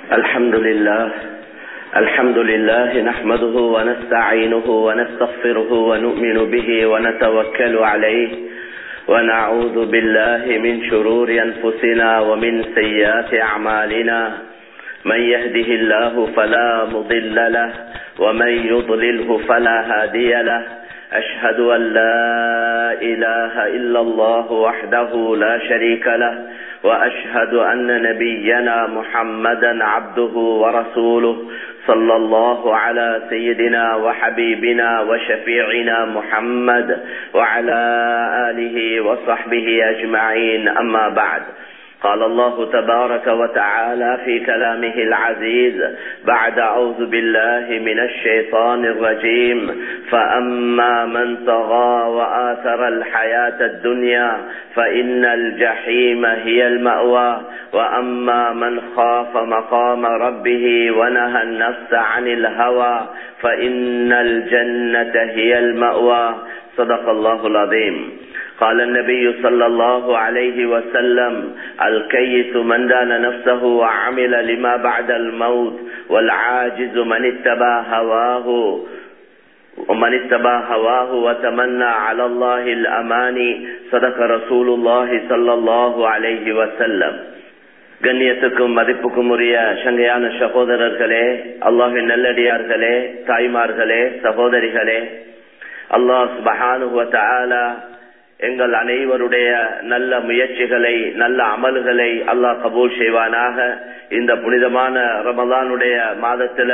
الحمد لله الحمد لله نحمده ونستعينه ونستغفره ونؤمن به ونتوكل عليه ونعوذ بالله من شرور أنفسنا ومن سيئات أعمالنا من يهده الله فلا مضل له ومن يضلله فلا هادي له أشهد أن لا إله إلا الله وحده لا شريك له وأشهد أن نبينا محمدا عبده ورسوله صلى الله على سيدنا وحبيبنا وشفيعنا محمد وعلى آله وصحبه أجمعين أما بعد قال الله تبارك وتعالى في كلامه العزيز بعد أعوذ بالله من الشيطان الرجيم فأما من طغى وآثر الحياة الدنيا فإن الجحيم هي المأوى وأما من خاف مقام ربه ونهى النفس عن الهوى فإن الجنة هي المأوى صدق الله العظيم قال النبي صلى الله عليه وسلم الكيس من دان نفسه وعمل لما بعد الموت والعاجز من اتبع هواه ومن اتبع هواه وتمنى على الله الأماني صدق رسول الله صلى الله عليه وسلم கண்ணியத்துக்கும் மதிப்புக்கும் உரிய சங்கையான சகோதரர்களே அல்லாஹின் நல்லடியார்களே தாய்மார்களே சகோதரிகளே அல்லாஹ் சுபஹானுவ எங்கள் அனைவருடைய நல்ல முயற்சிகளை நல்ல அமல்களை அல்லாஹ் கபூல் செய்வானாக இந்த புனிதமான ரமதானுடைய மாதத்துல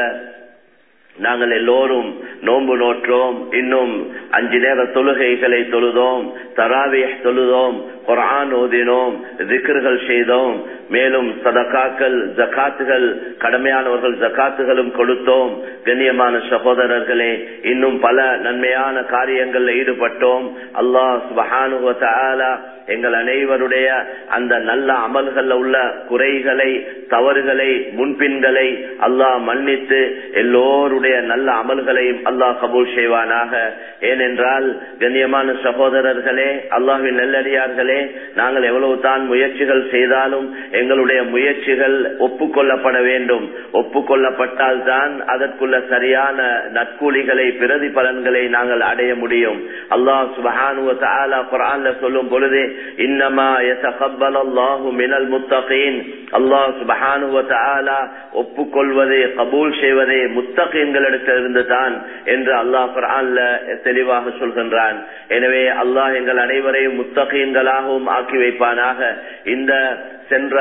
நாங்கள் எல்லோரும் நோன்பு நோற்றோம் இன்னும் அஞ்சு நேர தொழுகைகளை தொழுதோம் தராவிய தொழுதோம் குரான் ஓதினோம் திக்கர்கள் செய்தோம் மேலும் சதக்காக்கள் ஜக்காத்துகள் கடமையானவர்கள் ஜக்காத்துகளும் கொடுத்தோம் கண்ணியமான சகோதரர்களே இன்னும் பல நன்மையான காரியங்களில் ஈடுபட்டோம் அல்லாஹ் சுபஹானுவ எங்கள் அனைவருடைய அந்த நல்ல அமல்கள் உள்ள குறைகளை தவறுகளை முன்பின்களை அல்லாஹ் மன்னித்து எல்லோருடைய நல்ல அமல்களையும் அல்லாஹ் கபூல் செய்வானாக ஏனென்றால் கண்ணியமான சகோதரர்களே அல்லாஹின் நல்லடியார்களே நாங்கள் எவ்வளவு தான் முயற்சிகள் செய்தாலும் எங்களுடைய முயற்சிகள் ஒப்புக்கொள்ளப்பட வேண்டும் ஒப்புக்கொள்ளப்பட்டால் தான் அதற்குள்ள சரியான நற்கூலிகளை பிரதி பலன்களை நாங்கள் அடைய முடியும் அல்லாஹ் சுபஹானுவ குரான்ல சொல்லும் பொழுது இன்னமா அல்லாஹு மினல் முத்தகீன் அல்லாஹ் சுபஹானுவ ஒப்புக்கொள்வது கபூல் செய்வதே முத்தகீன்களிடத்திலிருந்து தான் என்று அல்லாஹ் குரான்ல தெளிவாக சொல்கின்றான் எனவே அல்லாஹ் எங்கள் அனைவரையும் முத்தகீன்களாகவும் ஆக்கி வைப்பானாக இந்த சென்ற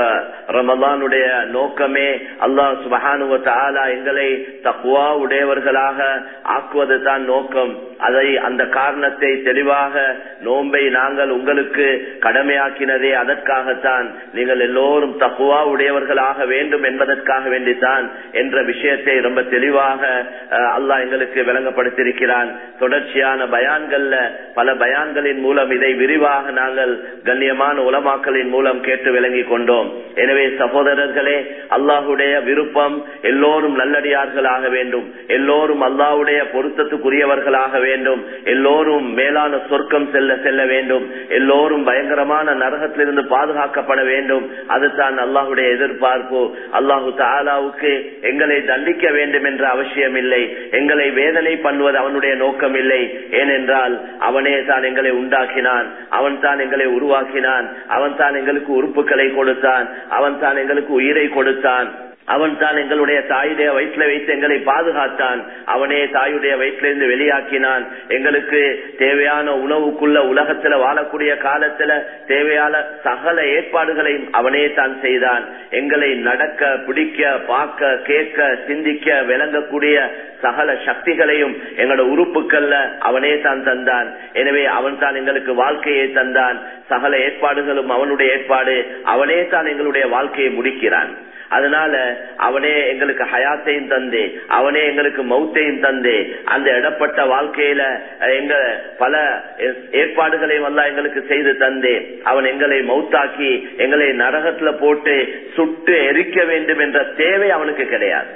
ரமதானுடைய நோக்கமே அல்லாஹ் சுபஹானுவ தாலா எங்களை தக்குவா உடையவர்களாக ஆக்குவது தான் நோக்கம் அதை அந்த காரணத்தை தெளிவாக நோன்பை நாங்கள் உங்களுக்கு கடமையாக்கினதே அதற்காகத்தான் நீங்கள் எல்லோரும் தக்குவா உடையவர்களாக வேண்டும் என்பதற்காக வேண்டித்தான் என்ற விஷயத்தை ரொம்ப தெளிவாக அல்லாஹ் எங்களுக்கு விளங்கப்படுத்தியிருக்கிறான் தொடர்ச்சியான பயான்கள்ல பல பயான்களின் மூலம் இதை விரிவாக நாங்கள் கண்ணியமான உலமாக்களின் மூலம் கேட்டு விளங்கி கொண்டோம் எனவே சகோதரர்களே அல்லாஹுடைய விருப்பம் எல்லோரும் நல்லடியார்களாக வேண்டும் எல்லோரும் அல்லாஹுடைய பொருத்தத்துக்குரியவர்களாக வேண்டும் எல்லோரும் மேலான சொர்க்கம் செல்ல செல்ல வேண்டும் எல்லோரும் பயங்கரமான நரகத்திலிருந்து பாதுகாக்கப்பட வேண்டும் அதுதான் அல்லாஹுடைய எதிர்பார்ப்பு அல்லாஹு தாலாவுக்கு எங்களை தண்டிக்க வேண்டும் என்ற அவசியம் இல்லை எங்களை வேதனை பண்ணுவது அவனுடைய நோக்கம் இல்லை ஏனென்றால் அவனே தான் எங்களை உண்டாக்கினான் அவன் தான் எங்களை உருவாக்கினான் அவன் தான் எங்களுக்கு உறுப்புகளை கொடுத்தான் அவன் தான் எங்களுக்கு உயிரை கொடுத்தான் அவன் தான் எங்களுடைய தாயுடைய வயிற்றுல வைத்து எங்களை பாதுகாத்தான் அவனே தாயுடைய வயிற்றிலிருந்து வெளியாக்கினான் எங்களுக்கு தேவையான உணவுக்குள்ள உலகத்துல வாழக்கூடிய காலத்துல தேவையான சகல ஏற்பாடுகளையும் அவனே தான் செய்தான் எங்களை நடக்க பிடிக்க பார்க்க கேட்க சிந்திக்க விளங்கக்கூடிய சகல சக்திகளையும் எங்களோட உறுப்புகள்ல அவனே தான் தந்தான் எனவே அவன் தான் எங்களுக்கு வாழ்க்கையை தந்தான் சகல ஏற்பாடுகளும் அவனுடைய ஏற்பாடு அவனே தான் எங்களுடைய வாழ்க்கையை முடிக்கிறான் அதனால அவனே எங்களுக்கு ஹயாத்தையும் தந்தே அவனே எங்களுக்கு மௌத்தையும் தந்தே அந்த இடப்பட்ட வாழ்க்கையில எங்க பல ஏற்பாடுகளையும் எல்லாம் எங்களுக்கு செய்து தந்தே அவன் எங்களை மௌத்தாக்கி எங்களை நரகத்துல போட்டு சுட்டு எரிக்க வேண்டும் என்ற தேவை அவனுக்கு கிடையாது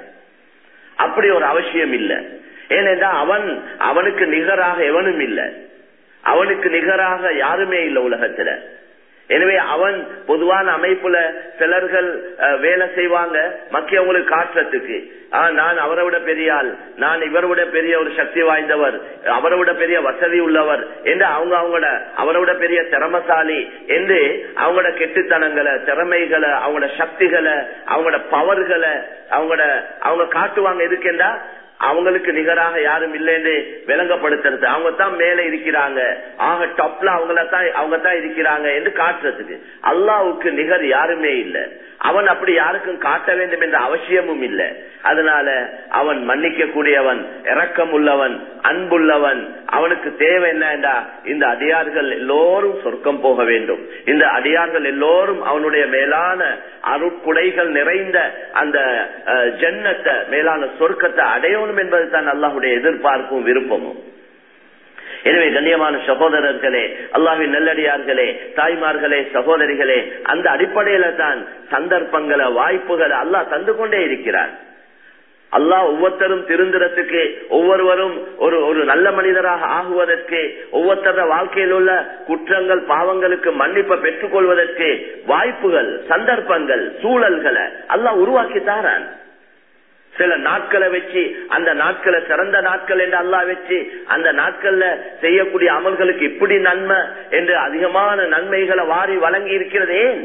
அப்படி ஒரு அவசியம் இல்லை ஏனென்றா அவன் அவனுக்கு நிகராக எவனும் இல்லை அவனுக்கு நிகராக யாருமே இல்லை உலகத்துல எனவே அவன் பொதுவான அமைப்புல சிலர்கள் அஹ், வேலை செய்வாங்க மக்கியவங்களுக்கு காட்டுறதுக்கு ஆ, நான் அவரை விட பெரிய ஆள் நான் இவரை விட பெரிய ஒரு சக்தி வாய்ந்தவர் அவரை விட பெரிய வசதி உள்ளவர் என்று அவங்க அவங்களோட அவரை விட பெரிய திறமசாலி என்று அவங்களோட கெட்டுத்தனங்களை திறமைகளை அவங்களோட சக்திகளை அவங்களோட பவர்களை அவங்களோட அவங்க காட்டுவாங்க எதுக்கென்றா அவங்களுக்கு நிகராக யாரும் இல்லைன்னு விளங்கப்படுத்துறது அவங்க தான் மேல இருக்கிறாங்க ஆக டாப்ல அவங்கள தான் அவங்க தான் இருக்கிறாங்க என்று காட்டுறதுக்கு அல்லாவுக்கு நிகர் யாருமே இல்லை அவன் அப்படி யாருக்கும் காட்ட வேண்டும் என்ற அவசியமும் இல்லை அதனால அவன் மன்னிக்க கூடியவன் இரக்கம் உள்ளவன் அன்புள்ளவன் அவனுக்கு தேவை என்னடா இந்த அடியார்கள் எல்லோரும் சொர்க்கம் போக வேண்டும் இந்த அடியார்கள் எல்லோரும் அவனுடைய மேலான அருட்குடைகள் நிறைந்த அந்த அஹ், ஜன்னத்தை மேலான சொர்க்கத்தை அடையணும் என்பது தான் அல்லாஹுடைய எதிர்பார்ப்பும் விருப்பமும் எனவே கண்ணியமான சகோதரர்களே அல்லாஹின் நல்லடியார்களே தாய்மார்களே சகோதரிகளே அந்த அடிப்படையில தான் சந்தர்ப்பங்களை வாய்ப்புகளை அல்லாஹ் தந்து கொண்டே இருக்கிறார் அல்லாஹ் ஒவ்வொருத்தரும் திருந்துறதுக்கு ஒவ்வொருவரும் ஒரு ஒரு நல்ல மனிதராக ஆகுவதற்கு ஒவ்வொருத்தர வாழ்க்கையில் உள்ள குற்றங்கள் பாவங்களுக்கு மன்னிப்பை பெற்றுக் கொள்வதற்கு வாய்ப்புகள் சந்தர்ப்பங்கள் சூழல்களை அல்லாஹ் உருவாக்கி தாரான் சில நாட்களை வச்சு அந்த நாட்களை சிறந்த நாட்கள் என்று அல்லாஹ் வச்சு அந்த நாட்கள்ல செய்யக்கூடிய அமல்களுக்கு இப்படி நன்மை என்று அதிகமான நன்மைகளை வாரி வழங்கி இருக்கிறது ஏன்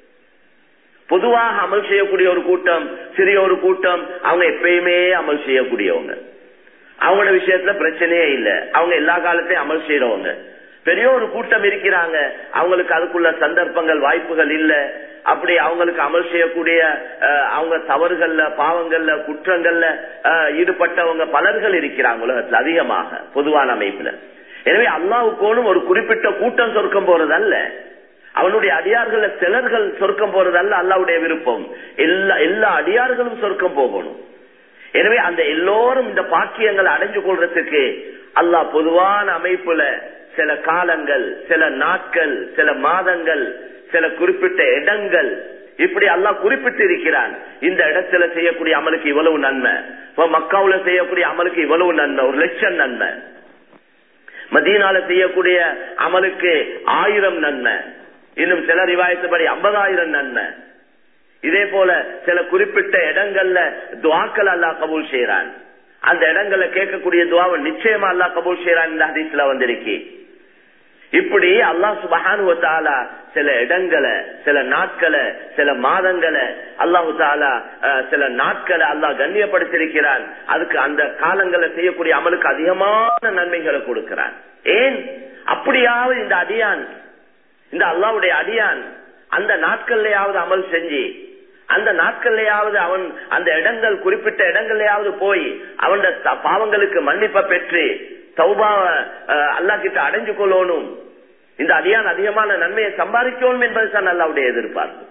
பொதுவாக அமல் செய்யக்கூடிய ஒரு கூட்டம் சிறிய ஒரு கூட்டம் அவங்க எப்பயுமே அமல் செய்யக்கூடியவங்க அவங்களோட விஷயத்துல பிரச்சனையே இல்லை அவங்க எல்லா காலத்தையும் அமல் செய்யறவங்க பெரிய ஒரு கூட்டம் இருக்கிறாங்க அவங்களுக்கு அதுக்குள்ள சந்தர்ப்பங்கள் வாய்ப்புகள் இல்ல அப்படி அவங்களுக்கு அமல் செய்யக்கூடிய அஹ், அவங்க தவறுகள்ல பாவங்கள்ல குற்றங்கள்ல அஹ், ஈடுபட்டவங்க பலர்கள் இருக்கிறாங்க உலகத்துல அதிகமாக பொதுவான அமைப்புல எனவே அல்லாவுக்கோனும் ஒரு குறிப்பிட்ட கூட்டம் சொர்க்கம் போறதல்ல அவனுடைய அடியார்கள சிலர்கள் சொர்க்கம் போறதல்ல அல்லாவுடைய விருப்பம் எல்லா எல்லா அடியார்களும் சொர்க்கம் போகணும் எனவே அந்த எல்லோரும் இந்த பாக்கியங்களை அடைஞ்சு கொள்றதுக்கு அல்லாஹ் பொதுவான அமைப்புல சில காலங்கள் சில நாட்கள் சில மாதங்கள் சில குறிப்பிட்ட இடங்கள் இப்படி அல்லாஹ் குறிப்பிட்டு இருக்கிறான் இந்த இடத்துல செய்யக்கூடிய அமலுக்கு இவ்வளவு நன்மை இப்ப மக்காவுல செய்யக்கூடிய அமலுக்கு இவ்வளவு நன்மை ஒரு லட்சம் நன்மை மதீனால செய்யக்கூடிய அமலுக்கு ஆயிரம் நன்மை இன்னும் சில ரிவாயத்துப்படி ஐம்பதாயிரம் நன்மை இதே போல சில குறிப்பிட்ட இடங்கள்ல துவாக்கள் அல்லாஹ் கபூல் செய்யறான் அந்த இடங்கள்ல கேட்கக்கூடிய துவாவை நிச்சயமா அல்லாஹ் கபூல் செய்யறான் இந்த ஹதீஸ்ல வந்திருக்கு இப்படி அல்லாஹ் சுபஹானு தாலா சில இடங்களை சில நாட்களை சில மாதங்களை அல்லாஹு தாலா அஹ், சில நாட்களை அல்லாஹ் கண்ணியப்படுத்திருக்கிறான் அதுக்கு அந்த காலங்களை செய்யக்கூடிய அமலுக்கு அதிகமான நன்மைகளை கொடுக்கிறான் ஏன் அப்படியாவது இந்த அடியான் இந்த அல்லாவுடைய அடியான் அந்த நாட்கள்லயாவது அமல் செஞ்சு அந்த நாட்கள்லயாவது அவன் அந்த இடங்கள் குறிப்பிட்ட இடங்கள்லயாவது போய் அவன் பாவங்களுக்கு மன்னிப்பை பெற்று தௌபாவ அல்லா கிட்ட அடைஞ்சு கொள்ளணும் இந்த அடியான் அதிகமான நன்மையை சம்பாதிக்கணும் என்பதுதான் அல்லாவுடைய எதிர்பார்ப்பு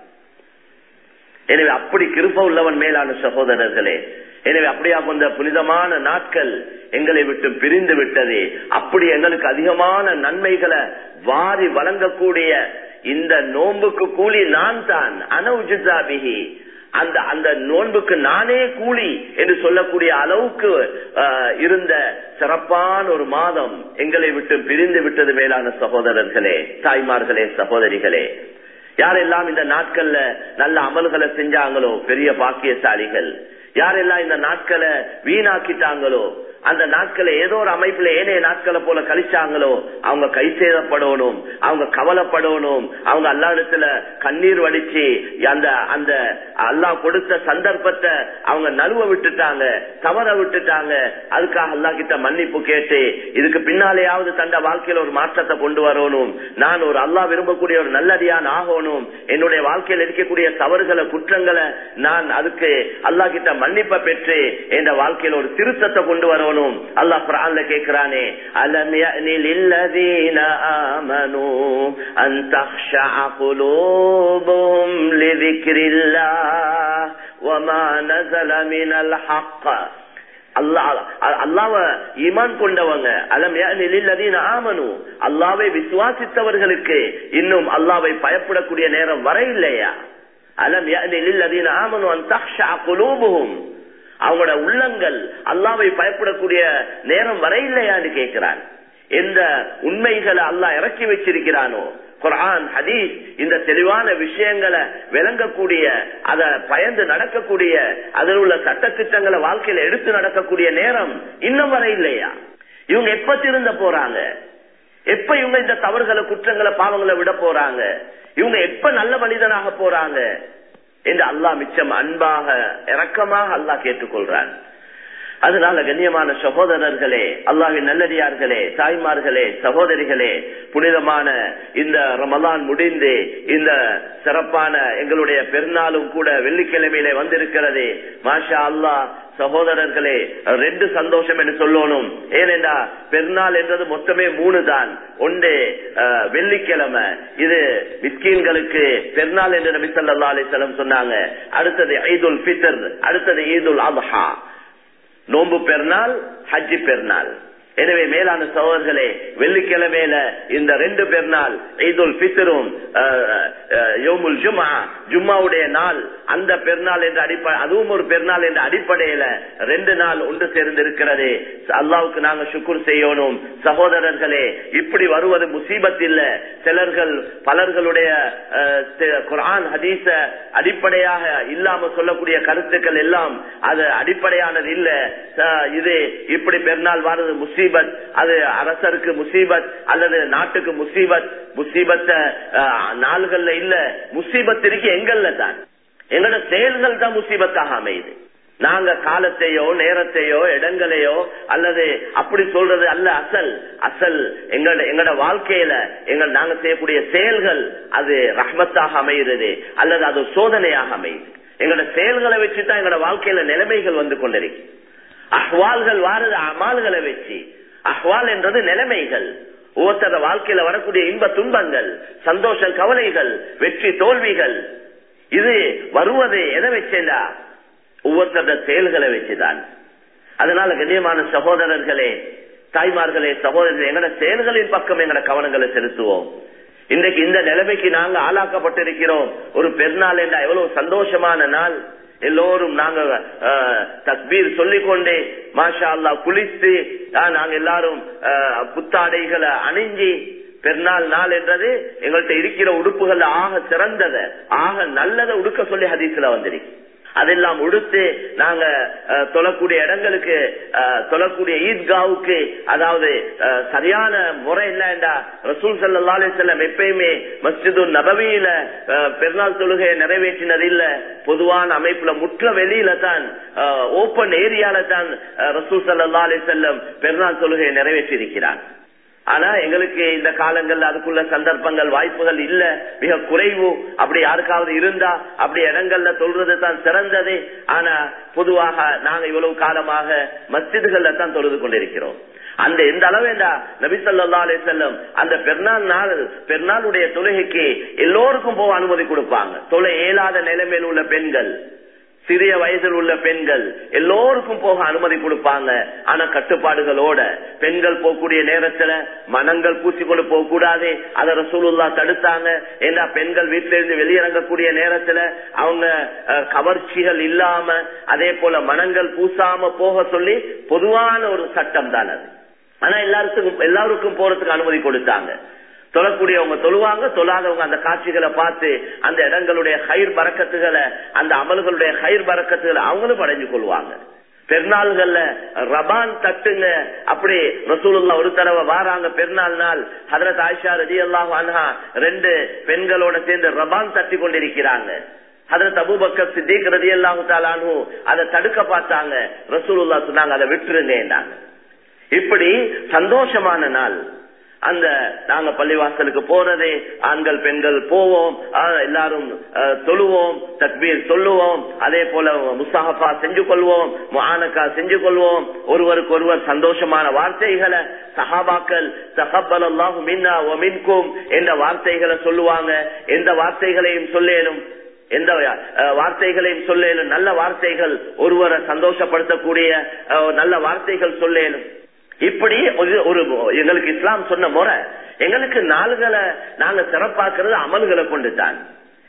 எனவே அப்படி கிருப்ப உள்ளவன் மேலான சகோதரர்களே எனவே அப்படியா கொண்ட புனிதமான நாட்கள் எங்களை விட்டு பிரிந்து விட்டது அப்படி எங்களுக்கு அதிகமான நன்மைகளை வாரி வழங்கக்கூடிய இந்த நோன்புக்கு கூலி நான் தான் அனௌஜாபிகி அந்த அந்த நோன்புக்கு நானே கூலி என்று சொல்லக்கூடிய அளவுக்கு ஆஹ், இருந்த சிறப்பான ஒரு மாதம் எங்களை விட்டு பிரிந்து விட்டது மேலான சகோதரர்களே தாய்மார்களே சகோதரிகளே யாரெல்லாம் இந்த நாட்கள்ல நல்ல அமல்களை செஞ்சாங்களோ பெரிய பாக்கியசாலிகள் யாரெல்லாம் இந்த நாட்களை வீணாக்கிட்டாங்களோ அந்த நாட்களை ஏதோ ஒரு அமைப்புல ஏனைய நாட்களை போல கழிச்சாங்களோ அவங்க கை சேதப்படணும் அவங்க கவலைப்படணும் அவங்க அல்லா இடத்துல கண்ணீர் வடிச்சு அந்த அந்த அல்லாஹ் கொடுத்த சந்தர்ப்பத்தை அவங்க நழுவ விட்டுட்டாங்க தவற விட்டுட்டாங்க அதுக்காக அல்லா கிட்ட மன்னிப்பு கேட்டு இதுக்கு பின்னாலேயாவது தந்த வாழ்க்கையில ஒரு மாற்றத்தை கொண்டு வரணும் நான் ஒரு அல்லாஹ் விரும்பக்கூடிய ஒரு நல்லடியான் ஆகணும் என்னுடைய வாழ்க்கையில் இருக்கக்கூடிய தவறுகளை குற்றங்களை நான் அதுக்கு அல்லாஹ் கிட்ட மன்னிப்பை பெற்று என் வாழ்க்கையில ஒரு திருத்தத்தை கொண்டு வரணும் அல்லாஹ் குரான்ல கேட்கிறானே அலம் யஅனி லில்லதீன ஆமனு அன் தக்ஷஅ குலூபுஹும் லிذிக்ரில்லாஹ் வமா நஸல மினல் ஹக்க அல்லாவ ஈமான் கொண்டவங்க அலம் யஅனி ஆமனு அல்லாவை விசுவாசித்தவர்களுக்கு இன்னும் அல்லாவை பயப்படக்கூடிய நேரம் வர இல்லையா அலம் யஅனி ஆமனு அன் தக்ஷஅ குலூபுஹும் அவங்களோட உள்ளங்கள் அல்லாவை பயப்படக்கூடிய நேரம் வர இல்லையான்னு கேட்கிறான் எந்த உண்மைகளை அல்லாஹ் இறக்கி வச்சிருக்கிறானோ குரான் ஹதீஸ் இந்த தெளிவான விஷயங்களை விளங்கக்கூடிய அத பயந்து நடக்கக்கூடிய அதில் உள்ள சட்டத்திட்டங்களை வாழ்க்கையில எடுத்து நடக்கக்கூடிய நேரம் இன்னும் வரை இல்லையா இவங்க எப்ப திருந்த போறாங்க எப்ப இவங்க இந்த தவறுகளை குற்றங்களை பாவங்களை விட போறாங்க இவங்க எப்ப நல்ல மனிதனாக போறாங்க என்று அல்லாஹ் மிச்சம் அன்பாக இரக்கமாக அல்லாஹ் கேட்டுக்கொள்றான் அதனால கண்ணியமான சகோதரர்களே அல்லாவின் நல்லடியார்களே தாய்மார்களே சகோதரிகளே புனிதமான இந்த ரமலான் முடிந்து இந்த சிறப்பான எங்களுடைய பெருநாளும் கூட வெள்ளிக்கிழமையிலே வந்திருக்கிறது மாஷா அல்லாஹ் சகோதரர்களே ரெண்டு சந்தோஷம் என்று சொல்லணும் ஏனென்றா பெருநாள் என்றது மொத்தமே மூணு தான் ஒன்று வெள்ளிக்கிழமை இது மிஸ்கீன்களுக்கு பெருநாள் என்று நபி சொல்லா அலிசலம் சொன்னாங்க அடுத்தது ஈதுல் பித்தர் அடுத்தது ஈதுல் அபஹா நோன்பு பெருநாள் ஹஜ்ஜி பெருநாள் எனவே மேலான சகோதரர்களே வெள்ளிக்கிழமையில இந்த ரெண்டு பெருநாள் ஈதுல் பித்தரும் யோமுல் ஜுமா ஜும்மாவுடைய நாள் அந்த பெருநாள் என்ற அடிப்படை அதுவும் ஒரு பெருநாள் என்ற அடிப்படையில ரெண்டு நாள் ஒன்று சேர்ந்து இருக்கிறது அல்லாவுக்கு நாங்க சுக்குர் செய்யணும் சகோதரர்களே இப்படி வருவது முசீபத் இல்ல சிலர்கள் பலர்களுடைய குரான் ஹதீச அடிப்படையாக இல்லாம சொல்லக்கூடிய கருத்துக்கள் எல்லாம் அது அடிப்படையானது இல்ல இது இப்படி பெருநாள் வாரது முசீபத் அது அரசருக்கு முசீபத் அல்லது நாட்டுக்கு முசீபத் முசீபத்த நாள்கள்ல இல்ல முசீபத் இருக்கு எங்கள்ல தான் எங்களோட செயல்கள் தான் முசீபத்தாக அமையுது நாங்க காலத்தையோ நேரத்தையோ இடங்களையோ அல்லது அப்படி சொல்றது அல்ல அசல் அசல் எங்களோட எங்களோட வாழ்க்கையில எங்கள் நாங்க செய்யக்கூடிய செயல்கள் அது ரஹ்மத்தாக அமைகிறது அல்லது அது சோதனையாக அமையுது எங்களோட செயல்களை வச்சுதான் எங்களோட வாழ்க்கையில நிலைமைகள் வந்து கொண்டிருக்கு அஹ்வால்கள் வாரது அமால்களை வச்சு அஹ்வால் என்றது நிலைமைகள் ஒவ்வொருத்தர வாழ்க்கையில வரக்கூடிய இன்ப துன்பங்கள் சந்தோஷம் கவலைகள் வெற்றி தோல்விகள் இது வருவது எதை வச்சேண்டா ஒவ்வொருத்தர செயல்களை வச்சுதான் அதனால கண்ணியமான சகோதரர்களே தாய்மார்களே சகோதரர்களே எங்கட செயல்களின் பக்கம் எங்கட கவனங்களை செலுத்துவோம் இன்றைக்கு இந்த நிலைமைக்கு நாங்க ஆளாக்கப்பட்டிருக்கிறோம் ஒரு பெருநாள் என்றா எவ்வளவு சந்தோஷமான நாள் எல்லோரும் நாங்க தக்பீர் சொல்லிக்கொண்டே மாஷா அல்லா குளித்து நாங்க எல்லாரும் புத்தாடைகளை அணிஞ்சி பெருநாள் நாள் என்றது எங்கள்கிட்ட இருக்கிற உடுப்புகள் ஆக சிறந்தத ஆக நல்லதை உடுக்க சொல்லி ஹதீஸ்ல வந்திருக்கு அதெல்லாம் உடுத்து நாங்க தொழக்கூடிய இடங்களுக்கு தொழக்கூடிய ஈத்காவுக்கு அதாவது சரியான முறை இல்லைண்டா ரசூல் சல்லா செல்லம் எப்பயுமே மஸ்ஜிது நபவியில பெருநாள் தொழுகையை நிறைவேற்றினது இல்ல பொதுவான அமைப்புல முற்ற வெளியில தான் ஓப்பன் ஏரியால தான் ரசூல் சல்லா அலி செல்லம் பெருநாள் தொழுகையை நிறைவேற்றி இருக்கிறார் ஆனா எங்களுக்கு இந்த காலங்கள்ல அதுக்குள்ள சந்தர்ப்பங்கள் வாய்ப்புகள் இல்ல மிக குறைவு அப்படி யாருக்காவது இருந்தா அப்படி இடங்கள்ல சொல்றது தான் சிறந்தது ஆனா பொதுவாக நாங்க இவ்வளவு காலமாக மஸ்ஜிதுகள்ல தான் தொழுது கொண்டிருக்கிறோம் அந்த எந்த அளவேண்டா நபிசல்லா அலே செல்லம் அந்த பெருநாள் நாள் பெருநாளுடைய தொழுகைக்கு எல்லோருக்கும் போக அனுமதி கொடுப்பாங்க தொலை இயலாத நிலைமையில் உள்ள பெண்கள் சிறிய வயதில் உள்ள பெண்கள் எல்லோருக்கும் போக அனுமதி கொடுப்பாங்க ஆனா கட்டுப்பாடுகளோட பெண்கள் போகக்கூடிய நேரத்துல மனங்கள் பூசிக்கொண்டு போக கூடாது அதை ரசூலுல்லா தடுத்தாங்க ஏன்னா பெண்கள் வீட்டில இருந்து வெளியிறங்கக்கூடிய நேரத்துல அவங்க கவர்ச்சிகள் இல்லாம அதே போல மனங்கள் பூசாம போக சொல்லி பொதுவான ஒரு சட்டம் தான் அது ஆனா எல்லாருக்கும் எல்லாருக்கும் போறதுக்கு அனுமதி கொடுத்தாங்க தொழக்கூடியவங்க தொழுவாங்க தொழாதவங்க அந்த காட்சிகளை பார்த்து அந்த இடங்களுடைய ஹைர் பறக்கத்துகளை அந்த அமல்களுடைய ஹைர் பறக்கத்துகளை அவங்களும் அடைஞ்சு கொள்வாங்க பெருநாள்கள்ல ரபான் தட்டுங்க அப்படி ரசூலுல்லா ஒரு தடவை வாராங்க பெருநாள் நாள் ஹதரத் ஆயிஷா ரதி அல்லாஹ் அன்ஹா ரெண்டு பெண்களோட சேர்ந்து ரபான் தட்டி கொண்டிருக்கிறாங்க ஹதரத் அபுபக்கர் சித்திக் ரதி அல்லாஹு தாலானு அதை தடுக்க பார்த்தாங்க ரசூலுல்லா சொன்னாங்க அதை விட்டுருங்க இப்படி சந்தோஷமான நாள் அந்த நாங்க பள்ளிவாசலுக்கு போறதே ஆண்கள் பெண்கள் போவோம் எல்லாரும் தொழுவோம் தக்பீர் சொல்லுவோம் அதே போல முசாஹபா செஞ்சு கொள்வோம் முஹானக்கா செஞ்சு கொள்வோம் ஒருவருக்கு ஒருவர் சந்தோஷமான வார்த்தைகளை சஹாபாக்கள் தகப்பல் அல்லாஹு மின்னா ஒமின்கும் என்ற வார்த்தைகளை சொல்லுவாங்க எந்த வார்த்தைகளையும் சொல்லேனும் எந்த வார்த்தைகளையும் சொல்லேனும் நல்ல வார்த்தைகள் ஒருவரை சந்தோஷப்படுத்தக்கூடிய நல்ல வார்த்தைகள் சொல்லேனும் இப்படி ஒரு எங்களுக்கு இஸ்லாம் சொன்ன முறை எங்களுக்கு நாள்களை நாங்க சிறப்பாக்குறது அமல்களை கொண்டு தான்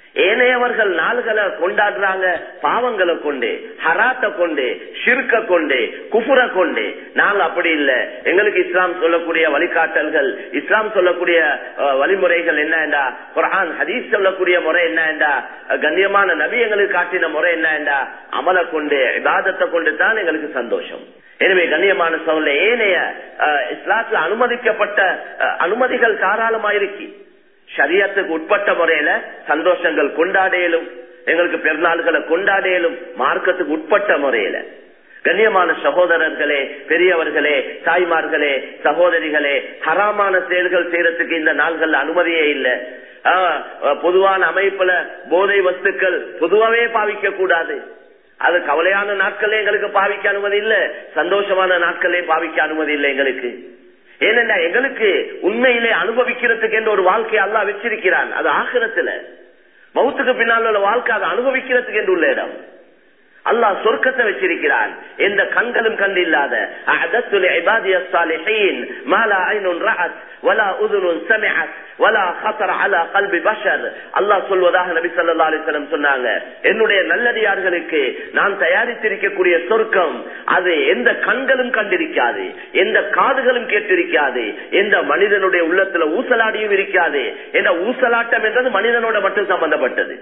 ஏனையவர்கள் நாள்களை கொண்டாடுறாங்க பாவங்களை கொண்டு ஹராத்த கொண்டு ஷிர்க கொண்டு குஃபுர கொண்டு நாங்க அப்படி இல்ல எங்களுக்கு இஸ்லாம் சொல்லக்கூடிய வழிகாட்டல்கள் இஸ்லாம் சொல்லக்கூடிய அஹ், வழிமுறைகள் என்னண்டா குர்ஆன் ஹதீஸ் சொல்லக்கூடிய முறை என்னண்டா கண்ணியமான நபி எங்களுக்கு காட்டின முறை என்னண்டா அமலை கொண்டு இபாதத்தை கொண்டு தான் எங்களுக்கு சந்தோஷம் எனவே கண்ணியமான சொல்ல ஏனைய அஹ், இஸ்லாத்துல அனுமதிக்கப்பட்ட அஹ், அனுமதிகள் தாராளமாயிருக்கு ஷரியத்துக்கு உட்பட்ட முறையில சந்தோஷங்கள் கொண்டாடையிலும் எங்களுக்கு பெருநாள்களை கொண்டாடையிலும் மார்க்கத்துக்கு உட்பட்ட முறையில கண்ணியமான சகோதரர்களே பெரியவர்களே தாய்மார்களே சகோதரிகளே ஹராமான செயல்கள் செய்யறதுக்கு இந்த நாள்கள் அனுமதியே இல்லை ஆஹ், பொதுவான அமைப்புல போதை வஸ்துக்கள் பொதுவாவே பாவிக்க கூடாது அது கவலையான நாட்களே எங்களுக்கு பாவிக்க அனுமதி இல்ல சந்தோஷமான நாட்களே பாவிக்க அனுமதி இல்லை எங்களுக்கு ஏனென்றா எங்களுக்கு உண்மையிலே அனுபவிக்கிறதுக்கு என்று ஒரு வாழ்க்கையை அல்லாஹ் வச்சிருக்கிறான் அது ஆகிரத்துல மௌத்துக்கு பின்னால் உள்ள வாழ்க்கை அதை அனுபவிக்கிறதுக்கு என்று உள்ள இடம் அல்லாஹ் சொர்க்கத்தை வச்சிருக்கிறான் எந்த கண்களும் கண்டு இல்லாத أعددت لعبادي الصالحين ما لا عين رأت ولا أذن سمعت ولا خطر على قلب بشر அல்லாஹ் சொல்வதாக நபி ஸல்லல்லாஹு அலைஹி வஸல்லம் சொன்னாங்க என்னுடைய நல்லடியார்களுக்கு நான் தயாரித்திருக்கக்கூடிய சொர்க்கம் அது எந்த கண்களும் கண்டிருக்காது எந்த காதுகளும் கேட்டிருக்காது எந்த மனிதனுடைய உள்ளத்துல ஊசலாடியும் இருக்காது என்ற ஊசலாட்டம் என்றது மனிதனோட மட்டும் சம்பந்தப்பட்டது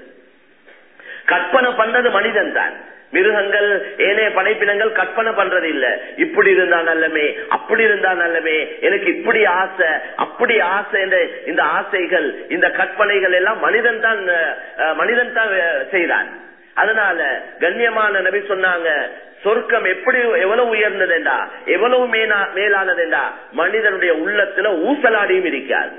கற்பனை பண்றது மனிதன் தான் மிருகங்கள் ஏனைய படைப்பினங்கள் கற்பனை பண்றது இல்ல இப்படி இருந்தா நல்லமே அப்படி இருந்தா நல்லமே எனக்கு இப்படி ஆசை அப்படி ஆசை என்ற இந்த ஆசைகள் இந்த கற்பனைகள் எல்லாம் மனிதன் தான் அஹ், மனிதன் தான் அஹ், செய்தான் அதனால கண்ணியமான நபி சொன்னாங்க சொர்க்கம் எப்படி எவ்வளவு உயர்ந்ததுண்டா எவ்வளவு மேலா மேலானதுண்டா மனிதனுடைய உள்ளத்துல ஊசலாடியும் இருக்காது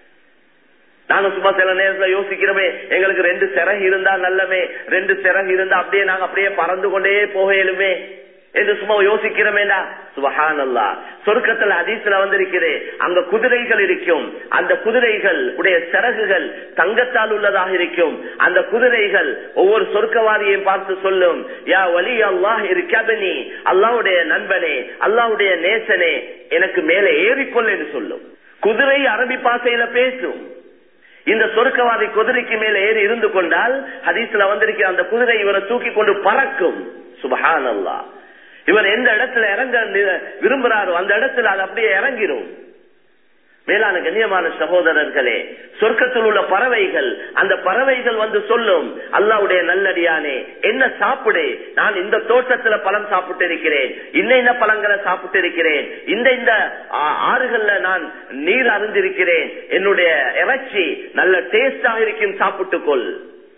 நாங்க சும்மா சில நேரத்துல யோசிக்கிறோமே எங்களுக்கு ரெண்டு சிறகு இருந்தா நல்லமே ரெண்டு சிறகு இருந்தா அப்படியே நாங்க அப்படியே பறந்து கொண்டே போக இயலுமே என்று சும்மா யோசிக்கிறோமேடா சுபஹான் அல்லா சொர்க்கத்துல அதிசல வந்திருக்கிறே அங்க குதிரைகள் இருக்கும் அந்த குதிரைகள் உடைய சிறகுகள் தங்கத்தால் உள்ளதாக இருக்கும் அந்த குதிரைகள் ஒவ்வொரு சொர்க்கவாதியையும் பார்த்து சொல்லும் யா வலி அல்லாஹ் இருக்கபனி அல்லாவுடைய நண்பனே அல்லாவுடைய நேசனே எனக்கு மேலே ஏறிக்கொள் என்று சொல்லும் குதிரை அரபி பாசையில பேசும் இந்த சொர்க்கவாதி குதிரைக்கு மேல ஏறி இருந்து கொண்டால் ஹதீஸ்ல வந்திருக்கிற அந்த குதிரை இவரை தூக்கி கொண்டு பறக்கும் சுபஹான் அல்லா இவர் எந்த இடத்துல இறங்க நி- விரும்புறாரோ அந்த இடத்துல அது அப்படியே இறங்கிரும் மேலான கண்ணியமான சகோதரர்களே சொர்க்கத்தில் உள்ள பறவைகள் அந்த பறவைகள் வந்து சொல்லும் அல்லாவுடைய நல்லடியானே என்ன சாப்பிடு நான் இந்த தோட்டத்துல பழம் சாப்பிட்டு இருக்கிறேன் இன்ன இந்த பழங்களை சாப்பிட்டு இருக்கிறேன் இந்த இந்த ஆ- ஆறுகள்ல நான் நீர் அறிந்திருக்கிறேன் என்னுடைய இறைச்சி நல்ல டேஸ்டாக இருக்கும் சாப்பிட்டுக்கொள்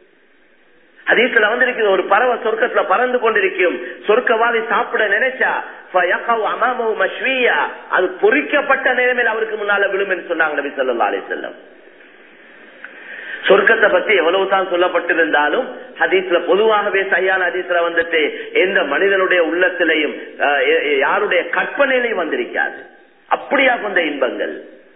ஹதீஸ்ல வந்திருக்குது ஒரு பறவை சொர்க்கத்துல பறந்து கொண்டிருக்கும் சொர்க்கவாதி சாப்பிட நினைச்சா ஃபயகவ் அமாமஹு மஷ்வியா. அது பொறிக்கப்பட்ட நிலைமையில் அவருக்கு முன்னால விழும் என்று சொன்னாங்க நபி ஸல்லல்லாஹு அலைஹி வஸல்லம் சொர்க்கத்தை பத்தி எவ்வளவுதான் சொல்லப்பட்டிருந்தாலும் ஹதீஸ்ல பொதுவாகவே சரியான ஹதீஸ்ல வந்துட்டு எந்த மனிதனுடைய உள்ளத்திலையும் அஹ், எ- எ- யாருடைய கற்பனையிலையும் வந்திருக்காது அப்படியா கொண்ட இன்பங்கள்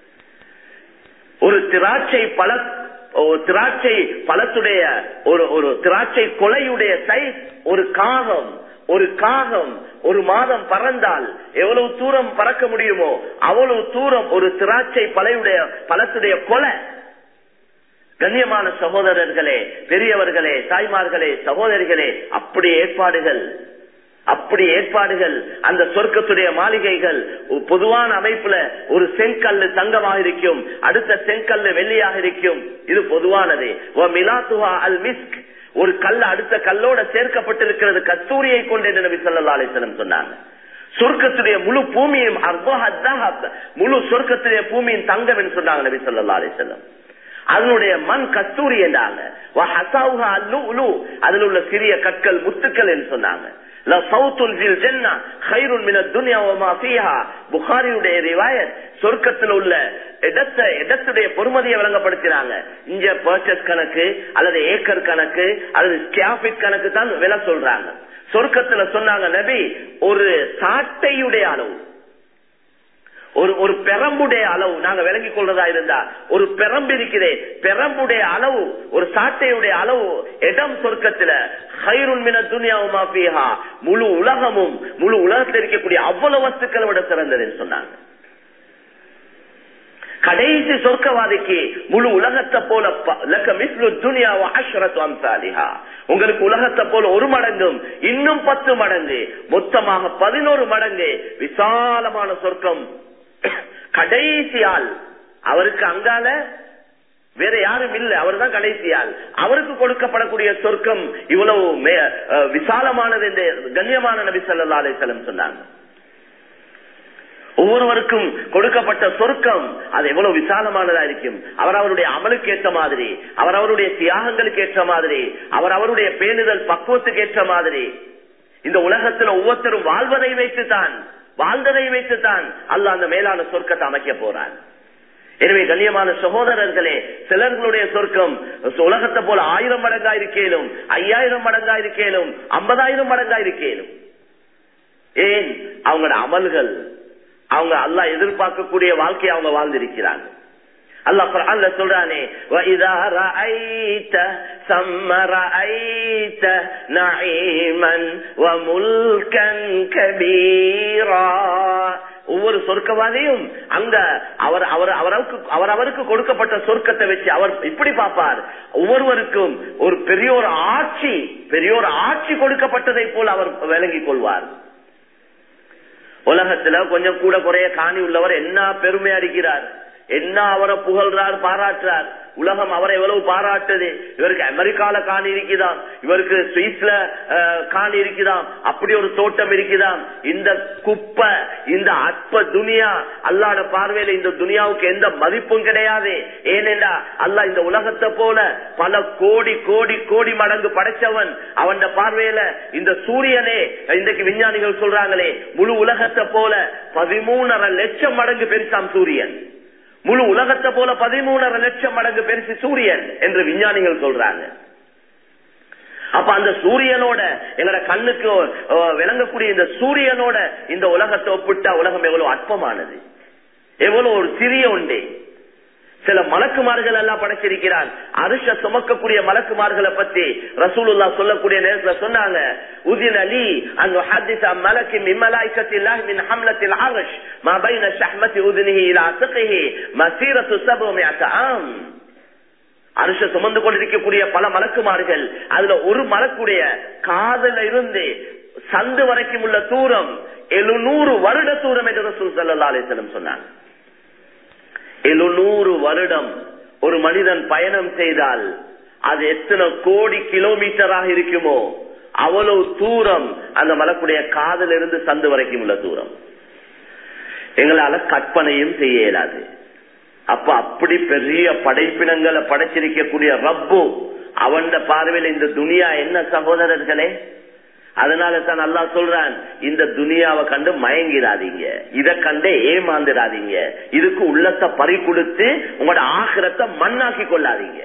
ஒரு திராட்சை பழ ஒரு திராட்சை பழத்துடைய ஒரு ஒரு திராட்சை கொலையுடைய சைஸ் ஒரு காகம் ஒரு காகம் ஒரு மாதம் பறந்தால் எவ்வளவு தூரம் பறக்க முடியுமோ அவ்வளவு தூரம் ஒரு திராட்சை பழையுடைய பழத்துடைய கொலை கண்ணியமான சகோதரர்களே பெரியவர்களே தாய்மார்களே சகோதரிகளே அப்படி ஏற்பாடுகள் அப்படி ஏற்பாடுகள் அந்த சொர்க்கத்துடைய மாளிகைகள் ஒரு பொதுவான அமைப்புல ஒரு செங்கல்லு தங்கமாக இருக்கும் அடுத்த செங்கல்லு வெள்ளியாக இருக்கும் இது பொதுவானது வ மிலாத்துஹா அல் மிஸ்க் ஒரு கல் அடுத்த கல்லோட சேர்க்கப்பட்டிருக்கிறது கஸ்தூரியை கொண்டு என்று நபி ஸல்லல்லாஹு அலைஹி வஸல்லம் சொன்னாங்க சொர்க்கத்துடைய முழு பூமியும் அர்பஹ தஹப், முழு சொர்க்கத்துடைய பூமியின் தங்கம் என்று சொன்னாங்க நபி ஸல்லல்லாஹு அலைஹி வஸல்லம் அதனுடைய மண் கஸ்தூரி என்றாங்க வ ஹஸவுஹா அல்லுலு. அதில் உள்ள சிறிய கற்கள் முத்துக்கள் என்று சொன்னாங்க லசௌத்துல் ஃபில் ஜன்னah கைருன் மினத் துன்யா வமா ஃபீஹா. புகாரியுடைய ரிவாயத் சொர்க்கத்தில் உள்ள இடத்தை இடத்துடைய பொறுமதியை வழங்கப்படுத்தினாங்க இங்க பர்ச்சேஸ் கணக்கு அல்லது ஏக்கர் கணக்கு அல்லது ஸ்கியாபிட் கணக்கு தான் விலை சொல்றாங்க சொர்க்கத்துல சொன்னாங்க நபி ஒரு சாட்டையுடைய அளவு ஒரு ஒரு பெரம்புடைய அளவு நாங்க விளங்கிக் கொள்றதா இருந்தா ஒரு பெரம்பு இருக்கிறே பெரம்புடைய அளவு ஒரு சாட்டையுடைய அளவு இடம் சொர்க்கத்துல ஹைருன் மின துனியாவுமா பீஹா முழு உலகமும் முழு உலகத்தில் இருக்கக்கூடிய அவ்வளவு வஸ்துக்களை விட சிறந்ததுன்னு சொன்னாங்க கடைசி சொர்க்கவாதிக்கு முழு உலகத்தை போல ப- லக்க மிஸ்லு துனியா வ அஷ்ரத்து அம்சாலிஹா. உங்களுக்கு உலகத்தை போல ஒரு மடங்கும் இன்னும் பத்து மடங்கு மொத்தமாக பதினோரு மடங்கு விசாலமான சொர்க்கம் கடைசி ஆள் அவருக்கு அங்கால வேற யாரும் இல்ல அவர் தான் கடைசியால் அவருக்கு கொடுக்கப்படக்கூடிய சொர்க்கம் இவ்வளவு மே- அஹ் விசாலமானது என்று கண்ணியமான நபி ஸல்லல்லாஹு அலைஹி வஸல்லம் சொன்னாங்க ஒவ்வொருவருக்கும் கொடுக்கப்பட்ட சொர்க்கம் அது எவ்வளவு விசாலமானதா இருக்கும் அவர் அவருடைய அமலுக்கு ஏற்ற மாதிரி அவர் அவருடைய தியாகங்களுக்கு ஏற்ற மாதிரி அவர் அவருடைய பேணுதல் பக்குவத்துக்கு ஏற்ற மாதிரி இந்த உலகத்துல ஒவ்வொருத்தரும் வாழ்வதை வைத்துத்தான் வாழ்ந்ததை வைத்துத்தான் அல்லாஹ் அந்த மேலான சொர்க்கத்தை அமைக்க போறான் எனவே கண்ணியமான சகோதரர்களே சிலர்களுடைய சொர்க்கம் உலகத்தை போல ஆயிரம் மடங்கா இருக்கேனும் ஐயாயிரம் மடங்கா இருக்கேனும் ஐம்பதாயிரம் மடங்கா இருக்கேனும் ஏன் அவங்களோட அமல்கள் அவங்க அல்லாஹ் எதிர்பார்க்கக்கூடிய வாழ்க்கையை அவங்க வாழ்ந்திருக்கிறாங்க அல்லாஹ் குர்ஆன்ல சொல்றானே وَإِذَا رَأَيْتَ ثَمَّ رَأَيْتَ نَعِيمًا وَمُلْكًا كَبِيرًا ஒவ்வொரு சொர்க்கவாதியும் அங்க அவர் அவர் அவருக்கு அவர் அவருக்கு கொடுக்கப்பட்ட சொர்க்கத்தை வச்சு அவர் இப்படி பார்ப்பார் ஒவ்வொருவருக்கும் ஒரு பெரிய ஒரு ஆட்சி பெரிய ஒரு ஆட்சி கொடுக்கப்பட்டதை போல் அவர் விளங்கிக் கொள்வார் உலகத்துல கொஞ்சம் கூட குறைய காணி உள்ளவர் என்ன பெருமை அடிக்கிறார் என்ன அவரை புகழ்றார் பாராட்டுறார் உலகம் அவரை எவ்வளவு பாராட்டுது இவருக்கு அமெரிக்கால காணி இருக்குதாம் இவருக்கு சுவிஸ்ல அஹ், காணி இருக்குதாம் அப்படி ஒரு தோட்டம் இருக்குதாம் இந்த குப்பை இந்த அற்ப துனியா அல்லாட பார்வையில இந்த துனியாவுக்கு எந்த மதிப்பும் கிடையாது ஏனென்றா அல்லாஹ் இந்த உலகத்தை போல பல கோடி கோடி கோடி மடங்கு படைச்சவன் அவன் பார்வையில இந்த சூரியனே இன்றைக்கு விஞ்ஞானிகள் சொல்றாங்களே முழு உலகத்தை போல பதிமூணரை லட்சம் மடங்கு பெருசாம் சூரியன் முழு உலகத்தை போல பதிமூணரை லட்சம் மடங்கு பெருசு சூரியன் என்று விஞ்ஞானிகள் சொல்றாங்க அப்ப அந்த சூரியனோட எங்களோட கண்ணுக்கு அஹ், விளங்கக்கூடிய இந்த சூரியனோட இந்த உலகத்தை ஒப்பிட்டா உலகம் எவ்வளவு அற்பமானது எவ்வளவு ஒரு சிறிய உண்டே சில மலக்குமார்கள் எல்லாம் படைச்சிருக்கிறான் அரிச சுமக்கக்கூடிய மலக்குமார்களை பத்தி ரசூலுல்லா சொல்லக்கூடிய நேரத்துல சொன்னாங்க உதின் அலி அன் ஹதிச மலக்கி மிம்மலாய்க்கத்தி அல்லாஹ் மின் ஹம்லத்தில் அர்ஷ் மா பைன ஷஹ்மத்தி உதினிஹி இலா அசகிஹி மசீரத்து சபுமியத்த ஆம் அரிச சுமந்து கொண்டிருக்கக்கூடிய பல மலக்குமார்கள் அதுல ஒரு மலக்குடைய காதல இருந்து சந்து வரைக்கும் உள்ள தூரம் எழுநூறு வருட தூரம் என்று ரசூல் ஸல்லல்லாஹு அலைஹி வஸல்லம் சொன்னாங்க எழுநூறு வருடம் ஒரு மனிதன் பயணம் செய்தால் அது எத்தனை கோடி கிலோமீட்டராக இருக்குமோ அவ்வளவு தூரம் அந்த மலக்குடைய காதல இருந்து சந்து வரைக்கும் உள்ள தூரம் எங்களால கற்பனையும் செய்ய இயலாது அப்ப அப்படி பெரிய படைப்பினங்களை படைச்சிருக்கக்கூடிய ரப்பு அவன் பார்வையில் இந்த துனியா என்ன சகோதரர்களே அதனால தான் நல்லா சொல்றான் இந்த துனியாவை கண்டு மயங்கிடாதீங்க இத கண்டே ஏமாந்துடாதீங்க இதுக்கு உள்ளத்தை பறி கொடுத்து உங்களோட ஆகிரத்தை மண்ணாக்கி கொள்ளாதீங்க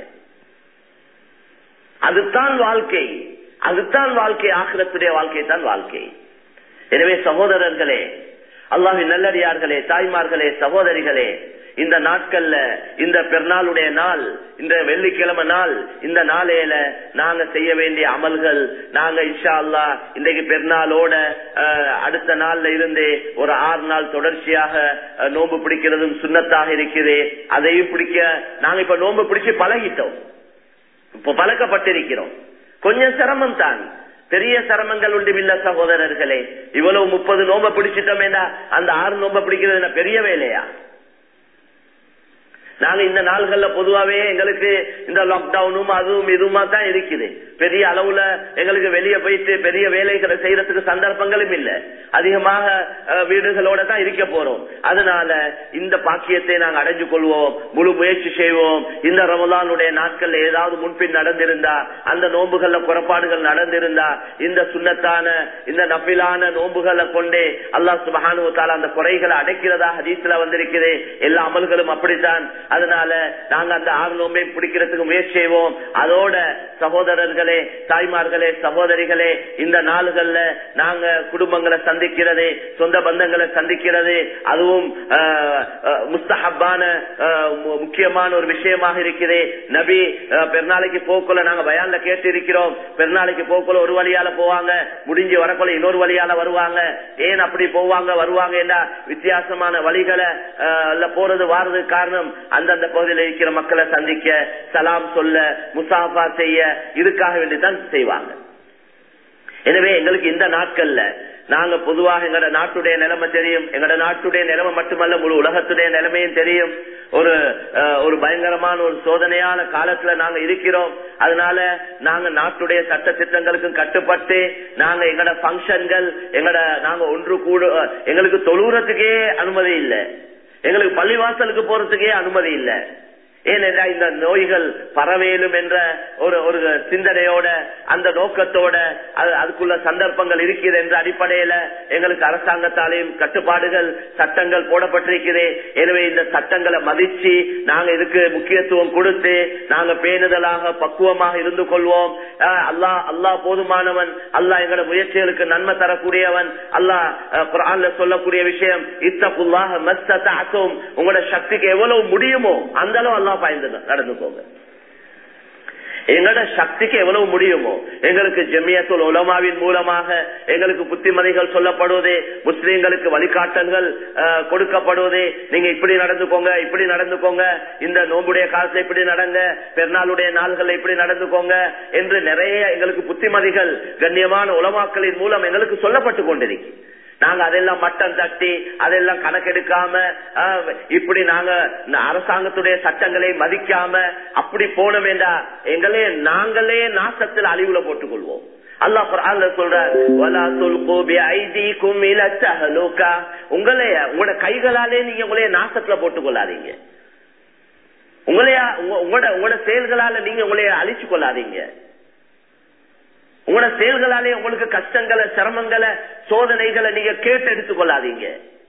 அதுதான் வாழ்க்கை அதுதான் வாழ்க்கை ஆகிரத்துடைய வாழ்க்கை தான் வாழ்க்கை எனவே சகோதரர்களே அல்லாஹின் நல்லடியார்களே தாய்மார்களே சகோதரிகளே இந்த நாட்கள்ல இந்த பெருநாளுடைய நாள் இந்த வெள்ளிக்கிழமை நாள் இந்த நாளையில நாங்க செய்ய வேண்டிய அமல்கள் நாங்க இன்ஷா அல்லா இன்றைக்கு பெருநாளோட அஹ், அடுத்த நாள்ல இருந்து ஒரு ஆறு நாள் தொடர்ச்சியாக அஹ், நோன்பு பிடிக்கிறதும் சுண்ணத்தாக இருக்குது அதையும் பிடிக்க நாங்க இப்ப நோன்பு பிடிச்சு பழகிட்டோம் இப்ப பழக்கப்பட்டிருக்கிறோம் கொஞ்சம் சிரமம் தான் பெரிய சிரமங்கள் உண்டு இல்ல சகோதரர்களே இவ்வளவு முப்பது நோம்ப பிடிச்சிட்டோமேடா அந்த ஆறு நோம்ப பிடிக்கிறது என்ன பெரிய வேலையா நாங்க இந்த நாள்கள்ல பொதுவாவே எங்களுக்கு இந்த லாக்டவுனும் அதுவும் இதுவுமா தான் இருக்குது பெரிய அளவுல எங்களுக்கு வெளியே போயிட்டு பெரிய வேலைகளை செய்யறதுக்கு சந்தர்ப்பங்களும் இல்ல அதிகமாக அஹ், வீடுகளோட தான் இருக்க போறோம் அதனால இந்த பாக்கியத்தை நாங்க அடைஞ்சு கொள்வோம் முழு முயற்சி செய்வோம் இந்த ரமலானுடைய நாட்கள்ல ஏதாவது முன்பின் நடந்திருந்தா அந்த நோன்புகள்ல குறைபாடுகள் நடந்திருந்தா இந்த சுண்ணத்தான இந்த நபிலான நோன்புகளை கொண்டே அல்லாஹ் சுபஹானு தாலா அந்த குறைகளை அடைக்கிறதா ஹதீஸ்ல வந்திருக்குது எல்லா அமல்களும் அப்படித்தான் அதனால நாங்க அந்த ஆறு நோம்பை பிடிக்கிறதுக்கு முயற்சி செய்வோம் அதோட சகோதரர்களே தாய்மார்களே சகோதரிகளே இந்த நாளுகள்ல நாங்க குடும்பங்களை சந்திக்கிறது சொந்த பந்தங்களை சந்திக்கிறது அதுவும் ஆஹ், ஆஹ், முஸ்தஹப்பான ஆஹ், மு- முக்கியமான ஒரு விஷயமாக இருக்குது நபி ஆஹ், பெருநாளைக்கு போக்குள்ள நாங்க பயான்ல கேட்டு இருக்கிறோம் பெருநாளைக்கு போக்குள்ள ஒரு வழியால போவாங்க முடிஞ்சு வரக்குள்ள இன்னொரு வழியால வருவாங்க ஏன் அப்படி போவாங்க வருவாங்க என்றா வித்தியாசமான வழிகளை ஆஹ், ல போறது வாரது காரணம் அந்தந்த பகுதியில் இருக்கிற மக்களை சந்திக்க சலாம் சொல்ல முசாஃபா செய்ய இதுக்காக வேண்டிதான் செய்வாங்க எனவே எங்களுக்கு இந்த நாட்கள்ல நாங்க பொதுவாக எங்களோட நாட்டுடைய நிலைமை தெரியும் எங்களோட நாட்டுடைய நிலைமை மட்டுமல்ல முழு உலகத்துடைய நிலைமையும் தெரியும் ஒரு அஹ், ஒரு பயங்கரமான ஒரு சோதனையான காலத்துல நாங்க இருக்கிறோம் அதனால நாங்க நாட்டுடைய சட்ட திட்டங்களுக்கும் கட்டுப்பட்டு நாங்க எங்களோட பங்கன்கள் எங்களோட நாங்க ஒன்று கூட எங்களுக்கு தொழுறதுக்கே அனுமதி இல்லை எங்களுக்கு பள்ளிவாசலுக்கு போறதுக்கே அனுமதி இல்லை ஏனென்றா இந்த நோய்கள் பரவேலும் என்ற ஒரு ஒரு சிந்தனையோட அந்த நோக்கத்தோட அது அதுக்குள்ள சந்தர்ப்பங்கள் இருக்குது என்ற அடிப்படையில எங்களுக்கு அரசாங்கத்தாலேயும் கட்டுப்பாடுகள் சட்டங்கள் போடப்பட்டிருக்குது எனவே இந்த சட்டங்களை மதிச்சு நாங்க இதுக்கு முக்கியத்துவம் கொடுத்து நாங்க பேணுதலாக பக்குவமாக இருந்து கொள்வோம் அஹ் அல்லாஹ் அல்லாஹ் போதுமானவன் அல்லாஹ் எங்களோட முயற்சிகளுக்கு நன்மை தரக்கூடியவன் அல்லாஹ் அஹ், குர்ஆன்ல சொல்லக்கூடிய விஷயம் இத்தகுல்லாஹ மஸ்ததஅதும் உங்களோட சக்திக்கு எவ்வளவு முடியுமோ அந்த அளவு அல்லாஹ் பாய்ந்து நடந்துக்கோங்க எங்களோட சக்திக்கு எவ்வளவு முடியுமோ எங்களுக்கு ஜெமியத்துல் உலமாவின் மூலமாக எங்களுக்கு புத்திமதிகள் சொல்லப்படுவது முஸ்லீம்களுக்கு வழிகாட்டல்கள் அஹ், கொடுக்கப்படுவது நீங்க இப்படி நடந்துக்கோங்க இப்படி நடந்துக்கோங்க இந்த நோம்புடைய காலத்துல இப்படி நடங்க பெருநாளுடைய நாள்கள் இப்படி நடந்துக்கோங்க என்று நிறைய எங்களுக்கு புத்திமதிகள் கண்ணியமான உலமாக்களின் மூலம் எங்களுக்கு சொல்லப்பட்டு கொண்டிருக்கு நாங்க அதெல்லாம் மட்டம் தட்டி அதெல்லாம் கணக்கெடுக்காம ஆஹ், இப்படி நாங்க இந்த அரசாங்கத்துடைய சட்டங்களை மதிக்காம அப்படி போன வேண்டாம் எங்களே நாங்களே நாசத்தில் அழிவுல போட்டுக் கொள்வோம் அல்லாஹ் குர்ஆன்ல சொல்றார் வலா துல்கு பிஐதீகும் இலா தஹலுகா உங்களே உங்களோட கைகளாலே நீங்க உங்களைய நாசத்துல போட்டுக் கொள்ளாதீங்க உங்களையா உங்க- உங்களோட உங்களோட செயல்களால நீங்க உங்களைய அழிச்சு கொள்ளாதீங்க உங்களோட செயல்களாலே உங்களுக்கு கஷ்டங்களை சிரமங்களை சோதனைகளை நீங்க கேட்டு எடுத்துக் கொள்ளாதீங்க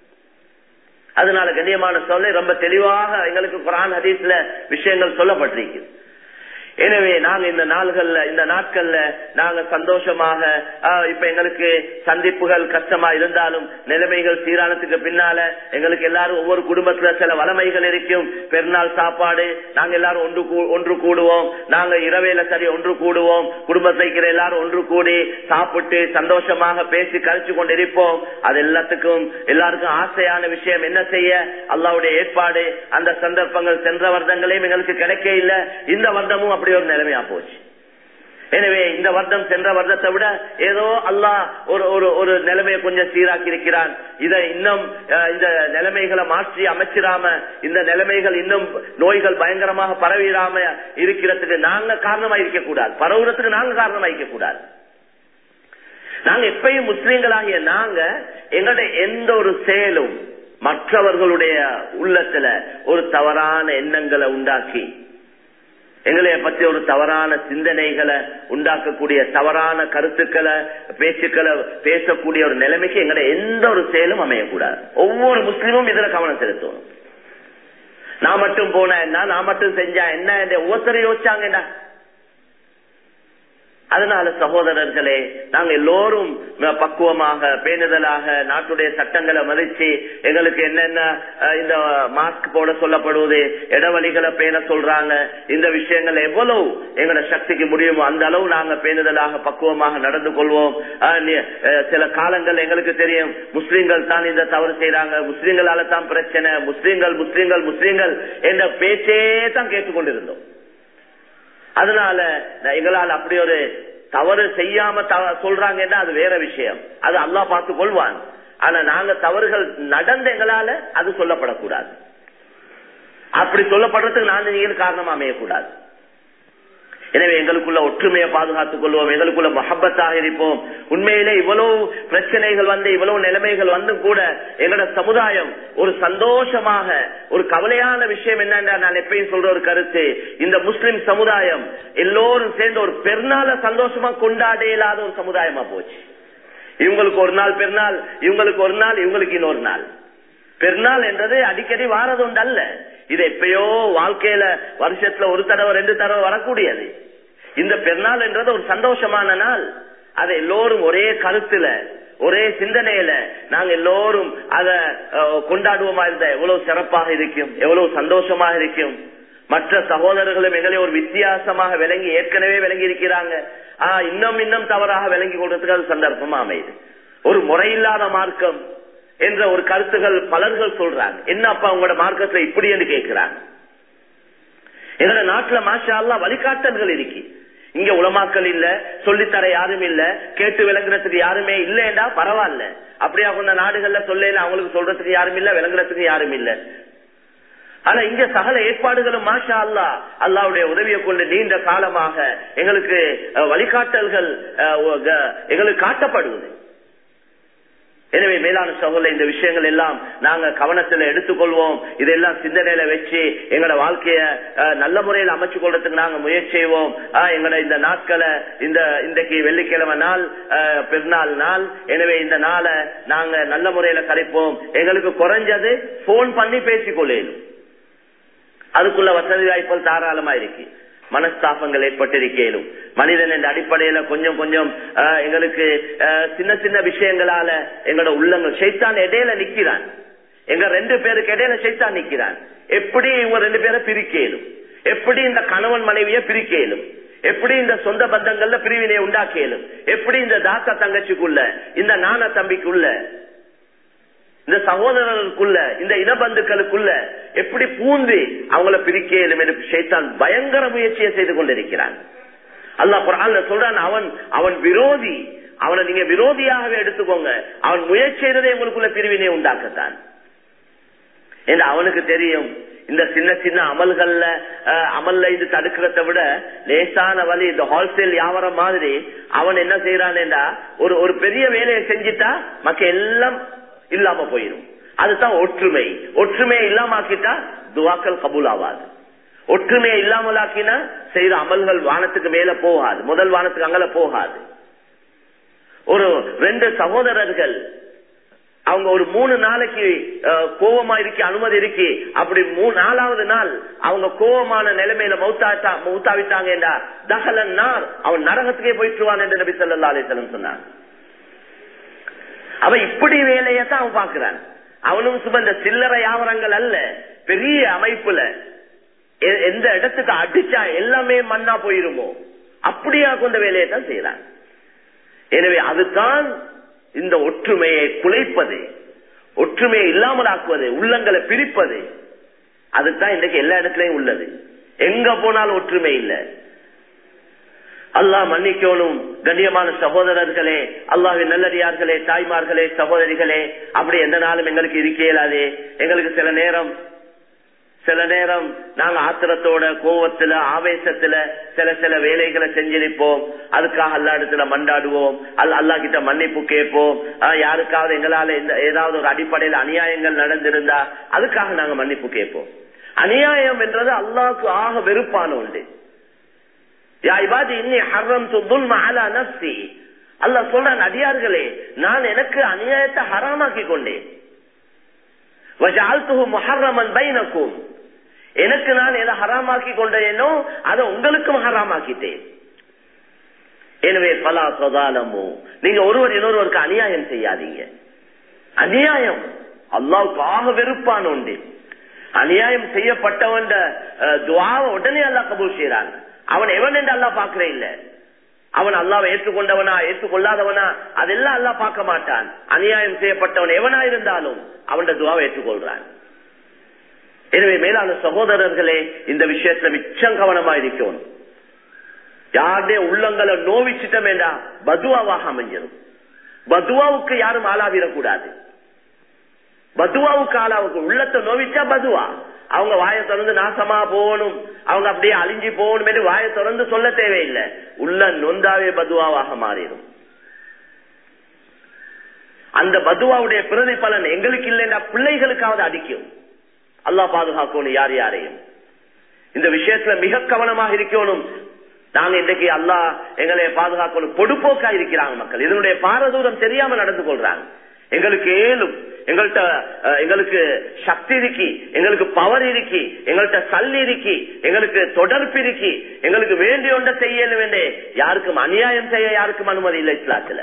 அதனால கண்ணியமான சொல்ல ரொம்ப தெளிவாக எங்களுக்கு குரான் ஹதீஸ்ல விஷயங்கள் சொல்லப்பட்டிருக்கு எனவே நாங்க இந்த நாள்கள்ல இந்த நாட்கள்ல நாங்க சந்தோஷமாக ஆஹ், இப்ப எங்களுக்கு சந்திப்புகள் கஷ்டமா இருந்தாலும் நிலைமைகள் சீரானத்துக்கு பின்னால எங்களுக்கு எல்லாரும் ஒவ்வொரு குடும்பத்துல சில வளமைகள் இருக்கும் பெருநாள் சாப்பாடு நாங்க எல்லாரும் ஒன்று கூ- ஒன்று கூடுவோம் நாங்க இரவேல சரி ஒன்று கூடுவோம் குடும்பத்தை இருக்கிற எல்லாரும் ஒன்று கூடி சாப்பிட்டு சந்தோஷமாக பேசி கழிச்சு கொண்டு இருப்போம் அது எல்லாத்துக்கும் எல்லாருக்கும் ஆசையான விஷயம் என்ன செய்ய அல்லாவுடைய ஏற்பாடு அந்த சந்தர்ப்பங்கள் சென்ற வருடங்களையும் எங்களுக்கு கிடைக்க இல்ல இந்த வருடமும் அப்படி ஒரு நிலைமையா போச்சு எனவே இந்த வருடம் சென்ற வருடத்தை விட ஏதோ அல்லாஹ் ஒரு ஒரு ஒரு நிலைமையை கொஞ்சம் சீராக்கி இருக்கிறான் இதை இன்னும் அஹ், இந்த நிலைமைகளை மாற்றி அமைச்சிடாம இந்த நிலைமைகள் இன்னும் நோய்கள் பயங்கரமாக பரவிடாம இருக்கிறதுக்கு நாங்க காரணமா இருக்க கூடாது பரவுறதுக்கு நாங்க காரணமா இருக்க கூடாது நாங்க எப்பயும் முஸ்லீம்களாகிய நாங்க எங்களுடைய எந்த ஒரு செயலும் மற்றவர்களுடைய உள்ளத்துல ஒரு தவறான எண்ணங்களை உண்டாக்கி எங்களைய பத்தி ஒரு தவறான சிந்தனைகளை உண்டாக்கக்கூடிய தவறான கருத்துக்களை பேச்சுக்களை பேசக்கூடிய ஒரு நிலைமைக்கு எங்களை எந்த ஒரு செயலும் அமையக்கூடாது ஒவ்வொரு முஸ்லீமும் இதுல கவனம் செலுத்தணும் நான் மட்டும் போன என்ன நான் மட்டும் செஞ்சா என்ன என்று ஒவ்வொருத்தரும் யோசிச்சாங்கடா அதனால சகோதரர்களே நாங்க எல்லோரும் பக்குவமாக பேணுதலாக நாட்டுடைய சட்டங்களை மதிச்சு எங்களுக்கு என்னென்ன அஹ், இந்த மாஸ்க் போட சொல்லப்படுவது இடவழிகளை பேண சொல்றாங்க இந்த விஷயங்கள் எவ்வளவு எங்களோட சக்திக்கு முடியுமோ அந்த அளவு நாங்க பேணுதலாக பக்குவமாக நடந்து கொள்வோம் அஹ், நி- அஹ், சில காலங்கள் எங்களுக்கு தெரியும் முஸ்லிம்கள் தான் இந்த தவறு செய்யறாங்க முஸ்லிம்களால தான் பிரச்சனை முஸ்லிம்கள் முஸ்லிம்கள் முஸ்லிம்கள் என்ற பேச்சே தான் கேட்டுக்கொண்டிருந்தோம் அதனால நான் எங்களால் அப்படி ஒரு தவறு செய்யாம தவ- சொல்றாங்கன்னா அது வேற விஷயம் அது அல்லாஹ் பார்த்து கொள்வான் ஆனா நாங்க தவறுகள் நடந்த எங்களால அது சொல்லப்படக்கூடாது அப்படி சொல்லப்படுறதுக்கு நான் நீங்கள் காரணமா அமையக்கூடாது எனவே எங்களுக்குள்ள ஒற்றுமையை பாதுகாத்துக் கொள்வோம் எங்களுக்குள்ள மஹப்பத்தாக இருப்போம் உண்மையிலே இவ்வளவு பிரச்சனைகள் வந்து இவ்வளவு நிலைமைகள் வந்தும் கூட எங்களோட சமுதாயம் ஒரு சந்தோஷமாக ஒரு கவலையான விஷயம் என்னன்னா நான் எப்பயும் சொல்ற ஒரு கருத்து இந்த முஸ்லிம் சமுதாயம் எல்லோரும் சேர்ந்து ஒரு பெருநாள சந்தோஷமா கொண்டாட இயலாத ஒரு சமுதாயமா போச்சு இவங்களுக்கு ஒரு நாள் பெருநாள் இவங்களுக்கு ஒரு நாள் இவங்களுக்கு இன்னொரு நாள் பெருநாள் என்றது அடிக்கடி வாரது ஒன்று அல்ல இது எப்பயோ வாழ்க்கையில வருஷத்துல ஒரு தடவை ரெண்டு தடவை வரக்கூடியது இந்த பெருநாள் என்றது ஒரு சந்தோஷமான நாள் அதை எல்லோரும் ஒரே கருத்துல ஒரே சிந்தனையில நாங்க எல்லோரும் அத அஹ், கொண்டாடுவோமா இருந்தா எவ்வளவு சிறப்பாக இருக்கும் எவ்வளவு சந்தோஷமாக இருக்கும் மற்ற சகோதரர்களும் எங்களை ஒரு வித்தியாசமாக விளங்கி ஏற்கனவே விளங்கி இருக்கிறாங்க ஆஹ் இன்னும் இன்னும் தவறாக விளங்கி கொள்றதுக்கு அது சந்தர்ப்பமா அமையுது ஒரு முறையில்லாத மார்க்கம் என்ற ஒரு கருத்துகள் பலர்கள் சொல்றாங்க என்ன அப்பா உங்களோட மார்க்கத்துல இப்படி என்று கேட்கிறாங்க எங்களோட நாட்டுல மாஷா அல்லாஹ் வழிகாட்டல்கள் இருக்கு இங்க உலமாக்கள் இல்ல சொல்லித்தர யாரும் இல்ல கேட்டு விளங்குறதுக்கு யாருமே இல்லைண்டா பரவாயில்ல அப்படியா கொண்ட நாடுகள்ல சொல்லல அவங்களுக்கு சொல்றதுக்கு யாரும் இல்ல விளங்குறதுக்கு யாரும் இல்ல ஆனா இங்க சகல ஏற்பாடுகளும் மாஷா அல்லா அல்லாவுடைய உதவியை கொண்டு நீண்ட காலமாக எங்களுக்கு அஹ், வழிகாட்டல்கள் அஹ், ஒ- எங்களுக்கு காட்டப்படுவது எனவே மேலான சகோதர இந்த விஷயங்கள் எல்லாம் நாங்க கவனத்துல எடுத்துக்கொள்வோம் இதெல்லாம் சிந்தனையில வச்சு எங்களோட வாழ்க்கைய அஹ், நல்ல முறையில் அமைச்சு கொள்றதுக்கு நாங்க முயற்சி செய்வோம் அஹ், எங்களோட இந்த நாட்களை இந்த இன்றைக்கு வெள்ளிக்கிழமை நாள் அஹ், பெருநாள் நாள் எனவே இந்த நாளை நாங்க நல்ல முறையில கழிப்போம் எங்களுக்கு குறைஞ்சது போன் பண்ணி பேசிக்கொள்ளேனும் அதுக்குள்ள வசதி வாய்ப்புகள் தாராளமா இருக்கு மனஸ்தாபங்கள் ஏற்பட்டிருக்கேனும் மனிதன் என்ற அடிப்படையில கொஞ்சம் கொஞ்சம் ஆஹ், எங்களுக்கு ஆஹ், சின்ன சின்ன விஷயங்களால எங்களோட உள்ளங்கள் சைத்தான் இடையில நிக்கிறான் எங்க ரெண்டு பேருக்கு இடையில சைத்தான் நிக்கிறான் எப்படி இவங்க ரெண்டு பேரை பிரிக்கலும் எப்படி இந்த கணவன் மனைவியை பிரிக்கலும் எப்படி இந்த சொந்த பந்தங்கள்ல பிரிவினை உண்டாக்கலும் எப்படி இந்த தாத்தா தங்கச்சிக்குள்ள இந்த நான தம்பிக்குள்ள இந்த சகோதரர்களுக்குள்ள இந்த இனபந்துக்களுக்குள்ள எப்படி பூந்து அவங்கள பிரிக்க இயலும் என்று ஷைத்தான் பயங்கர முயற்சியை செய்து கொண்டிருக்கிறான் அல்லாஹ் குரான்ல சொல்றான் அவன் அவன் விரோதி அவனை நீங்க விரோதியாகவே எடுத்துக்கோங்க அவன் முயற்சி செய்ததே உங்களுக்குள்ள பிரிவினை உண்டாக்கத்தான் என்று அவனுக்கு தெரியும் இந்த சின்ன சின்ன அமல்கள்ல அஹ், அமல்ல இது தடுக்கிறத விட லேசான வழி இந்த ஹோல்சேல் வியாபாரம் மாதிரி அவன் என்ன செய்யறான்டா ஒரு ஒரு பெரிய வேலையை செஞ்சுட்டா மக்க எல்லாம் இல்லாம போயிடும் அதுதான் ஒற்றுமை ஒற்றுமையை இல்லாம ஆக்கிட்டா துவாக்கள் கபூல் ஆகாது ஒற்றுமையை இல்லாமல் ஆக்கினா செய்த அமல்கள் வானத்துக்கு மேல போகாது முதல் வானத்துக்கு அங்கல போகாது ஒரு ரெண்டு சகோதரர்கள் அவங்க ஒரு மூணு நாளைக்கு அஹ், கோவமா இருக்க அனுமதி இருக்கு அப்படி மூணு நாலாவது நாள் அவங்க கோவமான நிலைமையில மௌத்தாட்டா மௌத்தாவிட்டாங்கடா தகலன் நார் அவன் நரகத்துக்கே போயிட்டுருவான் என்று நபி ஸல்லல்லாஹு அலைஹி வஸல்லம் சொன்னான் அவன் இப்படி வேலையத்தான் அவன் பாக்குறான் அவனும் சும்மா இந்த சில்லறை வியாபாரங்கள் அல்ல பெரிய அமைப்புல எ- எந்த இடத்துக்கு அடிச்சா எல்லாமே மண்ணா போயிருமோ அப்படியா கொண்ட வேலையை தான் செய்யறான் எனவே அதுதான் இந்த ஒற்றுமையை குலைப்பது ஒற்றுமையை இல்லாமல் ஆக்குவது உள்ளங்களை பிரிப்பது அதுதான் இன்றைக்கு எல்லா இடத்துலயும் உள்ளது எங்க போனாலும் ஒற்றுமை இல்லை அல்லாஹ் மன்னிக்கணும் கண்ணியமான சகோதரர்களே அல்லாஹின் நல்லடியார்களே தாய்மார்களே சகோதரிகளே அப்படி எந்த நாளும் எங்களுக்கு இருக்க இயலாது எங்களுக்கு சில நேரம் சில நேரம் நாங்க ஆத்திரத்தோட கோவத்துல ஆவேசத்துல சில சில வேலைகளை செஞ்சிருப்போம் அதுக்காக அல்லா இடத்துல மண்டாடுவோம் அல்ல அல்லா கிட்ட மன்னிப்பு கேட்போம் ஆஹ் யாருக்காவது எங்களால இந்த ஏதாவது ஒரு அடிப்படையில் அநியாயங்கள் நடந்திருந்தா அதுக்காக நாங்க மன்னிப்பு கேட்போம் அநியாயம் என்றது அல்லாஹ்க்கு ஆக வெறுப்பான ஒன்று யா இபாதி இன்னி ஹர்ரம்து துல்ம அலா நஃப்ஸி அல்லாஹ் சொல்றான் அடியார்களே நான் எனக்கு அநியாயத்தை ஹராமாக்கி கொண்டேன் வஜஅல்துஹு முஹர்ரமன் பைனக்கும் எனக்கு நான் எதை ஹராமாக்கி கொண்டேனோ அதை உங்களுக்கும் ஹராமாக்கிட்டேன் எனவே பலா சதாலமோ நீங்க ஒருவர் இன்னொருவருக்கு அநியாயம் செய்யாதீங்க அநியாயம் அல்லாவுக்கு ஆக வெறுப்பான உண்டு அநியாயம் செய்யப்பட்டவன் துவாவை உடனே அல்லாஹ் கபூல் செய்யறாங்க அவன் எவன் என்று அல்லாஹ் பாக்குற இல்ல அவன் அல்லாவை ஏற்றுக்கொண்டவனா ஏற்றுக்கொள்ளாதவனா அதெல்லாம் அல்லாஹ் பார்க்க மாட்டான் அநியாயம் செய்யப்பட்டவன் எவனா இருந்தாலும் அவன் துவாவை ஏற்றுக்கொள்றான் எனவே மேலான சகோதரர்களே இந்த விஷயத்துல மிச்சம் கவனமா இருக்கணும் யாருடைய உள்ளங்களை நோவிச்சிட்டோம் வேண்டா பதுவாவாக அமைஞ்சிடும் பதுவாவுக்கு யாரும் ஆளாவிடக்கூடாது பதுவாவுக்கு ஆளாவுக்கு உள்ளத்தை நோவிச்சா பதுவா அவங்க வாயை திறந்து நாசமா போகணும் அவங்க அப்படியே அழிஞ்சு போகணும் என்று வாயை திறந்து சொல்ல தேவையில்லை உள்ள நொந்தாவே பதுவாவாக மாறிடும் அந்த பதுவாவுடைய பிரதிபலன் எங்களுக்கு இல்லைன்னா பிள்ளைகளுக்காவது அடிக்கும் அல்லாஹ் பாதுகாக்கணும் யார் யாரையும் இந்த விஷயத்துல மிக கவனமாக இருக்கணும் நாங்க இன்றைக்கு அல்லாஹ் எங்களை பாதுகாக்கணும் பொடுப்போக்கா இருக்கிறாங்க மக்கள் இதனுடைய பாரதூரம் தெரியாம நடந்து கொள்றாங்க எங்களுக்கு ஏழும் எங்கள்கிட்ட அஹ், எங்களுக்கு சக்தி இருக்கி எங்களுக்கு பவர் இருக்கி எங்கள்கிட்ட சல்லி இருக்கி எங்களுக்கு தொடர்பு இருக்கி எங்களுக்கு வேண்டிய ஒன்றை செய்ய வேண்டே யாருக்கும் அநியாயம் செய்ய யாருக்கும் அனுமதி இல்லை இஸ்லாத்துல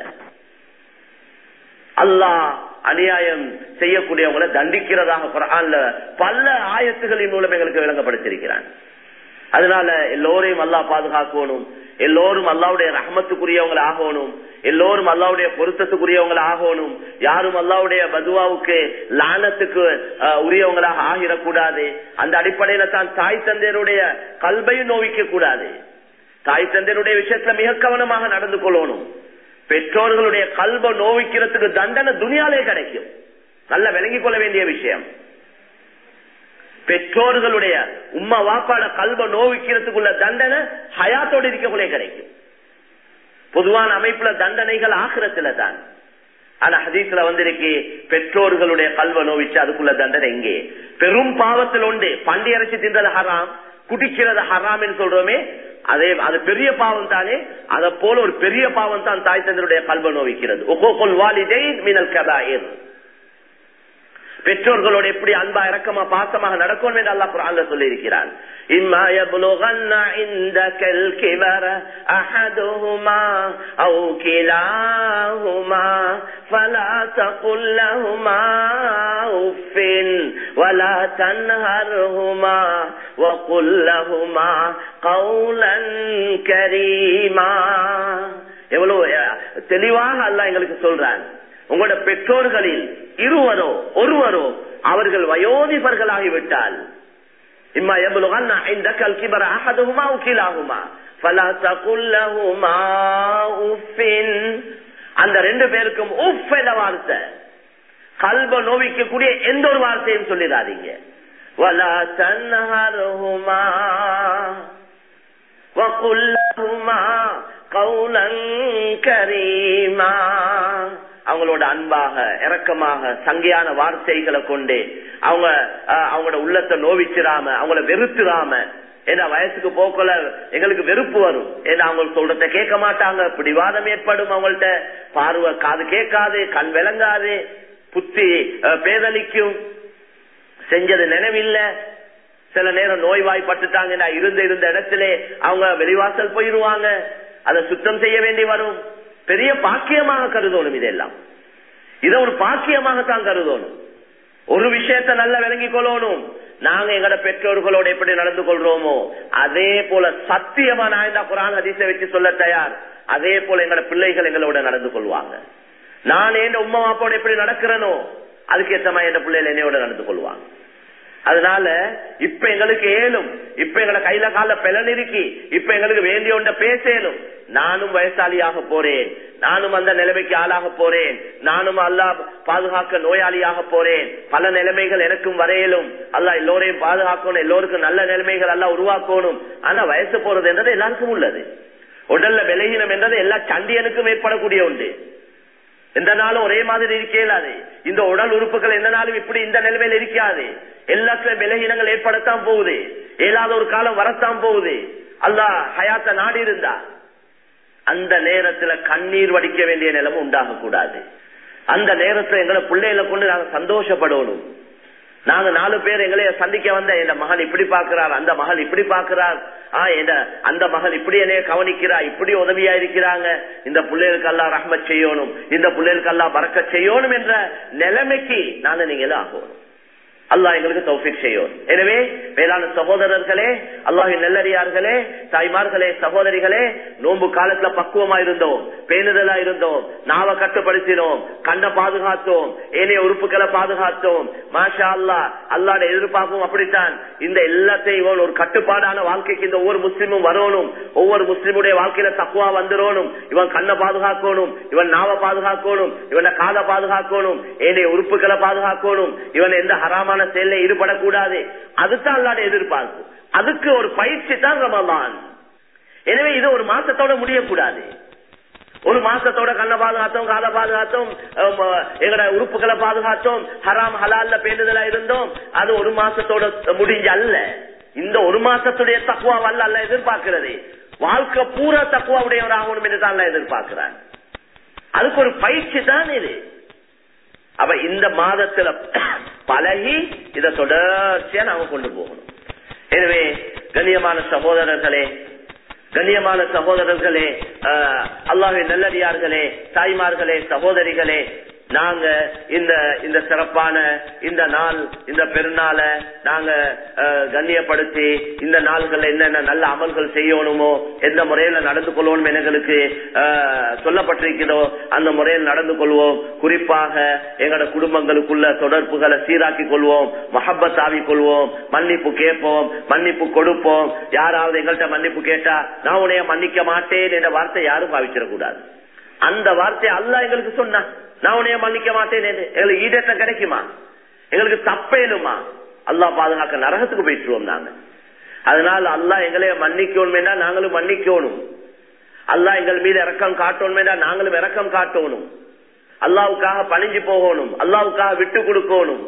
அல்லாஹ் அநியாயம் செய்யக்கூடியவங்களை தண்டிக்கிறதாக குரான்ல பல ஆயத்துகளின் மூலம் எங்களுக்கு விளங்கப்படுத்திருக்கிறான் அதனால எல்லோரையும் அல்லாஹ் பாதுகாக்கணும் எல்லோரும் அல்லாவுடைய ரஹமத்துக்குரியவங்களை ஆகணும் எல்லோரும் அல்லாவுடைய பொருத்தத்துக்குரியவங்களை ஆகணும் யாரும் அல்லாவுடைய பதுவாவுக்கு லானத்துக்கு அஹ், உரியவங்களாக ஆகிடக்கூடாது அந்த அடிப்படையில தான் தாய் தந்தையருடைய கல்வையும் நோவிக்க கூடாது தாய் தந்தையருடைய விஷயத்துல மிக கவனமாக நடந்து கொள்ளணும் பெற்றோர்களுடைய கல்வ நோவிக்கிறதுக்கு தண்டனை துணியாலே கிடைக்கும் நல்ல விளங்கிக் கொள்ள வேண்டிய விஷயம் பெற்றோர்களுடைய உம்மா வாப்பாட கல்வ நோவிக்கிறதுக்குள்ள தண்டனை ஹயாத்தோடு இருக்கக்குள்ளே கிடைக்கும் பொதுவான அமைப்புல தண்டனைகள் ஆகிரத்துல தான் ஆனா ஹதீஸ்ல வந்திருக்கு பெற்றோர்களுடைய கல்வ நோவிச்சு அதுக்குள்ள தண்டனை எங்கே பெரும் பாவத்தில் உண்டு பண்டி அரைச்சி தின்றது ஹராம் குடிக்கிறது ஹராம் என்று சொல்றோமே அதே அது பெரிய பாவம் தானே அதை போல ஒரு பெரிய பாவம் தான் தாய் தந்தருடைய கல்வ நோவிக்கிறது ஒகோகொல் வாலிதை மினல் கபாயிர் பெற்றோர்களோடு எப்படி அன்பா இறக்கமா பாசமாக நடக்கும் என்று அல்லாஹ் குர்ஆன்ல சொல்லி இருக்கிறான் இம்மா يبلغن عندك الكبر احدهما او كلاهما فلا تقل لهما اف ولا تنهرهما وقل لهما قولا كريما எவ்வளவு அஹ், தெளிவாக அல்லாஹ் எங்களுக்கு சொல்றான் உங்களோட பெற்றோர்களில் இருவரோ ஒருவரோ அவர்கள் வயோதிபர்களாகிவிட்டால் இம்மா எவ்வளவு ஐந்தக்கல் கிபர அகதுமா உக்கிலாகுமா فلا تقل لهما أف அந்த ரெண்டு பேருக்கும் உஃப் என்ற வார்த்தை கல்ப நோவிக்கக்கூடிய எந்த ஒரு வார்த்தையும் சொல்லிடாதீங்க ولا تنهرهما وقل لهما قولا كريما அவங்களோட அன்பாக இரக்கமாக சங்கையான வார்த்தைகளை கொண்டு அவங்க அஹ், அவங்களோட உள்ளத்தை நோவிச்சிடாம அவங்கள வெறுத்துடாம ஏன்னா வயசுக்கு போக்கல எங்களுக்கு வெறுப்பு வரும் ஏன்னா அவங்க சொல்றத கேட்க மாட்டாங்க பிடிவாதம் ஏற்படும் அவங்கள்ட்ட பார்வை காது கேட்காது கண் விளங்காது புத்தி அஹ், பேதலிக்கும் செஞ்சது நினைவில்ல சில நேரம் நோய்வாய்ப்பட்டுட்டாங்கன்னா இருந்த இருந்த இடத்திலே அவங்க வெளிவாசல் போயிருவாங்க அதை சுத்தம் செய்ய வேண்டி வரும் பெரிய பாக்கியமாக கருதணும் இதெல்லாம் இதை ஒரு பாக்கியமாகத்தான் கருதணும் ஒரு விஷயத்தை நல்லா விளங்கிக் கொள்ளணும் நாங்க எங்கட பெற்றோர்களோட எப்படி நடந்து கொள்றோமோ அதே போல சத்தியமா நான் இந்த குரான் ஹதீஸை வச்சு சொல்ல தயார் அதே போல எங்கட பிள்ளைகள் எங்களோட நடந்து கொள்வாங்க நான் என் உம்மா அப்பாவோட எப்படி நடக்கிறேனோ அதுக்கு ஏற்ற மாதிரி என் பிள்ளைகள் என்னையோட நடந்து கொள்வாங்க அதனால இப்ப எங்களுக்கு ஏலும் இப்ப எங்களை கையில கால பெலன் இருக்கி இப்ப எங்களுக்கு வேண்டிய ஒன்ற பேசலும் நானும் வயசாளியாக போறேன் நானும் அந்த நிலைமைக்கு ஆளாக போறேன் நானும் அல்லா பாதுகாக்க நோயாளியாக போறேன் பல நிலைமைகள் எனக்கும் வரையலும் அல்லா எல்லோரையும் பாதுகாக்கணும் எல்லோருக்கும் நல்ல நிலைமைகள் எல்லாம் உருவாக்கணும் ஆனா வயசு போறது என்றது எல்லாருக்கும் உள்ளது உடல்ல விலகினம் என்றது எல்லா சண்டியனுக்கும் ஏற்படக்கூடிய உண்டு எந்த நாளும் ஒரே மாதிரி இருக்கலாது இந்த உடல் உறுப்புகள் எந்த நாளும் இப்படி இந்த நிலைமையில் இருக்காது எல்லாத்துலயும் விலகினங்கள் ஏற்படத்தான் போகுது ஏழாத ஒரு காலம் வரத்தான் போகுது அல்லாஹ் ஹயாத்த நாடி இருந்தா அந்த நேரத்துல கண்ணீர் வடிக்க வேண்டிய நிலைமை உண்டாக கூடாது அந்த நேரத்துல எங்களை பிள்ளைகளை கொண்டு நாங்க சந்தோஷப்படணும் நாங்க நாலு பேர் எங்களைய சந்திக்க வந்த இந்த மகன் இப்படி பாக்குறார் அந்த மகள் இப்படி பாக்குறார் ஆஹ் அந்த மகள் இப்படி என்னைய கவனிக்கிறா இப்படி உதவியா இருக்கிறாங்க இந்த பிள்ளைகளுக்கு எல்லாம் ரஹ்மத் செய்யணும் இந்த பிள்ளைகளுக்கு எல்லாம் பறக்க செய்யணும் என்ற நிலைமைக்கு நாங்க நீங்களும் ஆகணும் அல்லாஹ் எங்களுக்கு தௌஃபிக் செய்யும் எனவே வேளாண் சகோதரர்களே அல்லாஹின் நெல்லடியார்களே தாய்மார்களே சகோதரிகளே நோன்பு காலத்துல பக்குவமா இருந்தோம் பேணுதலா இருந்தோம் நாவ கட்டுப்படுத்தினோம் கண்ணை பாதுகாத்தோம் ஏனைய உறுப்புகளை பாதுகாத்தோம் மாஷா அல்லா அல்லாட எதிர்பார்ப்பும் அப்படித்தான் இந்த எல்லாத்தையும் ஒரு கட்டுப்பாடான வாழ்க்கைக்கு இந்த ஒவ்வொரு முஸ்லீமும் வரணும் ஒவ்வொரு முஸ்லீமுடைய வாழ்க்கையில தக்குவா வந்துடணும் இவன் கண்ணை பாதுகாக்கணும் இவன் நாவ பாதுகாக்கணும் இவனை காதை பாதுகாக்கணும் ஏனைய உறுப்புகளை பாதுகாக்கணும் இவன் எந்த ஹராமான செயல ஈடுபடக்கூடாது அதுதான் அல்லாட எதிர்பார்ப்பு அதுக்கு ஒரு பயிற்சி தான் ரமலான் எனவே இது ஒரு மாசத்தோட முடியக்கூடாது ஒரு மாசத்தோட கண்ணை பாதுகாத்தோம் காலை பாதுகாத்தோம் எங்கட உறுப்புகளை பாதுகாத்தோம் ஹராம் ஹலால்ல பேண்டுதலா இருந்தோம் அது ஒரு மாசத்தோட முடிஞ்ச அல்ல இந்த ஒரு மாசத்துடைய தக்குவா வல்ல அல்ல எதிர்பார்க்கிறது வாழ்க்கை பூரா தக்குவா உடையவர் ஆகணும் என்று தான் எதிர்பார்க்கிறார் அதுக்கு ஒரு பயிற்சி தான் இது அப்ப இந்த மாதத்துல பழகி இத தொடர்ச்சியா நாம கொண்டு போகணும் எனவே கண்ணியமான சகோதரர்களே கண்ணியமான சகோதரர்களே அல்லாஹின் நல்லடியார்களே தாய்மார்களே சகோதரிகளே நாங்க இந்த இந்த சிறப்பான இந்த நாள் இந்த பெருநாள நாங்க கண்ணியப்படுத்தி இந்த நாள்கள் என்னென்ன நல்ல அமல்கள் செய்யணுமோ எந்த முறையில நடந்து கொள்வோம் எங்களுக்கு சொல்லப்பட்டிருக்கிறதோ அந்த முறையில் நடந்து கொள்வோம் குறிப்பாக எங்களோட குடும்பங்களுக்குள்ள தொடர்புகளை சீராக்கி கொள்வோம் மஹப்பத் ஆவி கொள்வோம் மன்னிப்பு கேட்போம் மன்னிப்பு கொடுப்போம் யாராவது எங்கள்கிட்ட மன்னிப்பு கேட்டா நான் உனைய மன்னிக்க மாட்டேன் என்ற வார்த்தை யாரும் பாவிச்சிடக்கூடாது அந்த வார்த்தை அல்ல எங்களுக்கு சொன்னா நான் உனைய மன்னிக்க மாட்டேன் எங்களுக்கு ஈடேற்றம் கிடைக்குமா எங்களுக்கு தப்பேனுமா அல்லா பாதுகாக்க நரகத்துக்கு போயிட்டுருவோம் நாங்க அதனால அல்லா எங்களைய மன்னிக்கணும் நாங்களும் மன்னிக்கணும் அல்லா எங்கள் மீது இறக்கம் காட்டணும் நாங்களும் இறக்கம் காட்டணும் அல்லாவுக்காக பணிஞ்சு போகணும் அல்லாவுக்காக விட்டு கொடுக்கணும்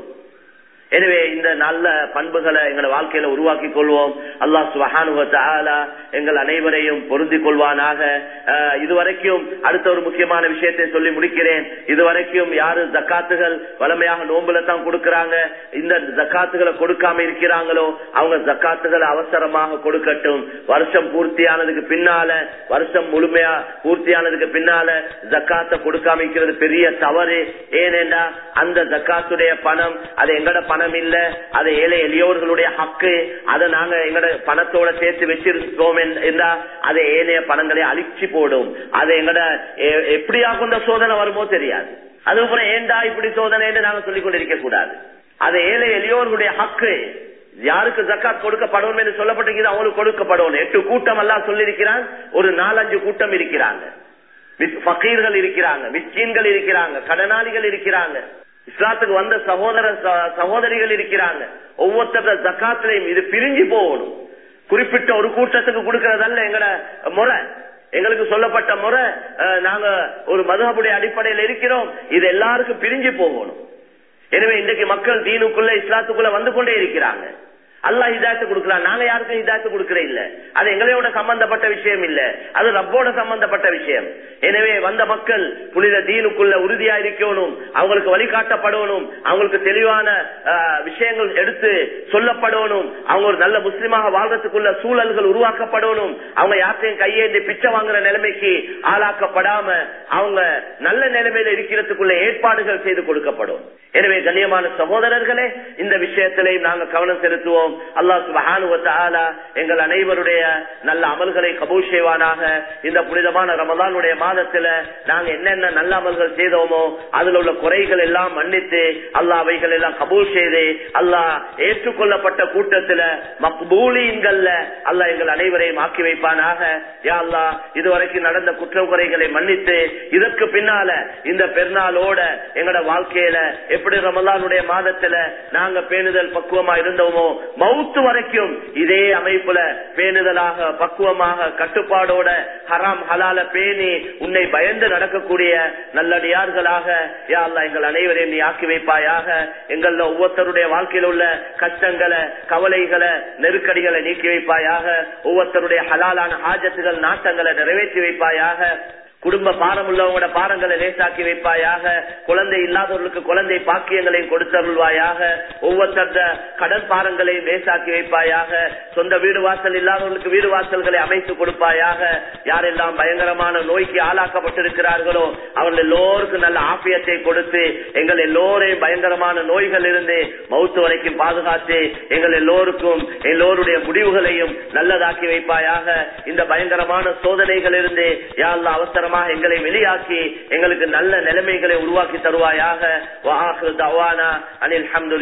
எனவே இந்த நல்ல பண்புகளை எங்களை வாழ்க்கையில உருவாக்கி கொள்வோம் அல்லாஹ் சுபஹானுவ எங்கள் அனைவரையும் பொருந்திக் கொள்வானாக இதுவரைக்கும் அடுத்த ஒரு முக்கியமான விஷயத்தை சொல்லி முடிக்கிறேன் இதுவரைக்கும் யாரு ஜக்காத்துகள் வளமையாக நோம்புல தான் கொடுக்கறாங்க இந்த ஜக்காத்துகளை கொடுக்காம இருக்கிறாங்களோ அவங்க ஜக்காத்துகளை அவசரமாக கொடுக்கட்டும் வருஷம் பூர்த்தியானதுக்கு பின்னால வருஷம் முழுமையா பூர்த்தியானதுக்கு பின்னால ஜக்காத்தை கொடுக்காம இருக்கிறது பெரிய தவறு ஏனென்றா அந்த ஜக்காத்துடைய பணம் அது எங்கட பணம் இல்ல அது ஏழை எளியோர்களுடைய ஹக்கு அதை நாங்க எங்கட பணத்தோட சேர்த்து வச்சிருக்கோம் என்றா அதை ஏனைய பணங்களை அழிச்சு போடும் அது எங்கட எப்படியாக கொண்ட சோதனை வருமோ தெரியாது அதுக்கப்புறம் ஏண்டா இப்படி சோதனை நாங்க சொல்லிக் கொண்டிருக்க கூடாது அது ஏழை எளியோர்களுடைய ஹக்கு யாருக்கு ஜக்காத் கொடுக்கப்படும் என்று சொல்லப்பட்டிருக்கிறது அவங்களுக்கு கொடுக்கப்படும் எட்டு கூட்டம் எல்லாம் சொல்லியிருக்கிறான் ஒரு நாலஞ்சு கூட்டம் இருக்கிறாங்க பக்கீர்கள் இருக்கிறாங்க மிஸ்கீன்கள் இருக்கிறாங்க கடனாளிகள் இருக்கிறாங்க இஸ்லாத்துக்கு வந்த சகோதர சகோதரிகள் இருக்கிறாங்க ஒவ்வொருத்தர ஜக்காத்திலையும் இது பிரிஞ்சு போகணும் குறிப்பிட்ட ஒரு கூட்டத்துக்கு கொடுக்கறதல்ல எங்கட முறை எங்களுக்கு சொல்லப்பட்ட முறை நாங்க ஒரு மதுகபுடைய அடிப்படையில் இருக்கிறோம் இது எல்லாருக்கும் பிரிஞ்சு போகணும் எனவே இன்றைக்கு மக்கள் தீனுக்குள்ள இஸ்லாத்துக்குள்ள வந்து கொண்டே இருக்கிறாங்க அல்லா ஹிதாயத்து கொடுக்கலாம் நாங்க யாருக்கும் ஹிதாயத்து கொடுக்கற இல்ல அது எங்களோட சம்பந்தப்பட்ட விஷயம் இல்ல அது ரப்போட சம்பந்தப்பட்ட விஷயம் எனவே வந்த மக்கள் புனித தீனுக்குள்ள உறுதியா இருக்கணும் அவங்களுக்கு வழிகாட்டப்படணும் அவங்களுக்கு தெளிவான விஷயங்கள் எடுத்து சொல்லப்படணும் அவங்க ஒரு நல்ல முஸ்லிமாக வாழ்றதுக்குள்ள சூழல்கள் உருவாக்கப்படணும் அவங்க யார்த்தையும் கையேந்தி பிச்சை வாங்குற நிலைமைக்கு ஆளாக்கப்படாம அவங்க நல்ல நிலைமையில இருக்கிறதுக்குள்ள ஏற்பாடுகள் செய்து கொடுக்கப்படும் எனவே கண்ணியமான சகோதரர்களே இந்த விஷயத்திலையும் நாங்க கவனம் செலுத்துவோம் அல்லாஹ் சுபஹானுவத்தாலா எங்கள் அனைவருடைய நல்ல அமல்களை கபூல் செய்வானாக இந்த புனிதமான ரமதானுடைய மாதத்துல நாங்க என்னென்ன நல்ல அமல்கள் செய்தோமோ அதுல உள்ள குறைகள் எல்லாம் மன்னித்து அல்லாஹ் அவைகள் எல்லாம் கபூல் செய்து அல்லாஹ் ஏற்றுக்கொள்ளப்பட்ட கூட்டத்துல மக்பூலின்கள்ல அல்லாஹ் எங்கள் அனைவரையும் ஆக்கி வைப்பானாக யா அல்லாஹ் இதுவரைக்கும் நடந்த குற்ற குறைகளை மன்னித்து இதற்கு பின்னால இந்த பெருநாளோட எங்கட வாழ்க்கையில எப்படி ரமலானுடைய மாதத்துல நாங்க பேணுதல் பக்குவமா இருந்தோமோ மவுத்து வரைக்கும் இதே அமைப்புல பேணுதலாக பக்குவமாக கட்டுப்பாடோட ஹராம் ஹலால பேணி உன்னை பயந்து நடக்கக்கூடிய நல்லடியார்களாக யா அல்லா எங்கள் அனைவரையும் நீ ஆக்கி வைப்பாயாக எங்கள ஒவ்வொருத்தருடைய வாழ்க்கையில் உள்ள கஷ்டங்களை கவலைகளை நெருக்கடிகளை நீக்கி வைப்பாயாக ஒவ்வொருத்தருடைய ஹலாலான ஆஜத்துகள் நாட்டங்களை நிறைவேற்றி வைப்பாயாக குடும்ப பாரம் உள்ளவங்களோட பாரங்களை லேசாக்கி வைப்பாயாக குழந்தை இல்லாதவர்களுக்கு குழந்தை பாக்கியங்களையும் கொடுத்தருள்வாயாக ஒவ்வொருத்தர கடன் பாரங்களையும் லேசாக்கி வைப்பாயாக சொந்த வீடு வாசல் இல்லாதவர்களுக்கு வீடு வாசல்களை அமைத்து கொடுப்பாயாக யாரெல்லாம் பயங்கரமான நோய்க்கு ஆளாக்கப்பட்டிருக்கிறார்களோ அவர்கள் எல்லோருக்கும் நல்ல ஆபியத்தை கொடுத்து எங்கள் எல்லோரையும் பயங்கரமான நோய்கள் இருந்து மௌத்து வரைக்கும் பாதுகாத்து எங்கள் எல்லோருக்கும் எல்லோருடைய முடிவுகளையும் நல்லதாக்கி வைப்பாயாக இந்த பயங்கரமான சோதனைகள் இருந்து யாழ்லா அவசரமாக எங்களை வெளியாக்கி எங்களுக்கு நல்ல நிலைமைகளை உருவாக்கி தருவாயாக அனில்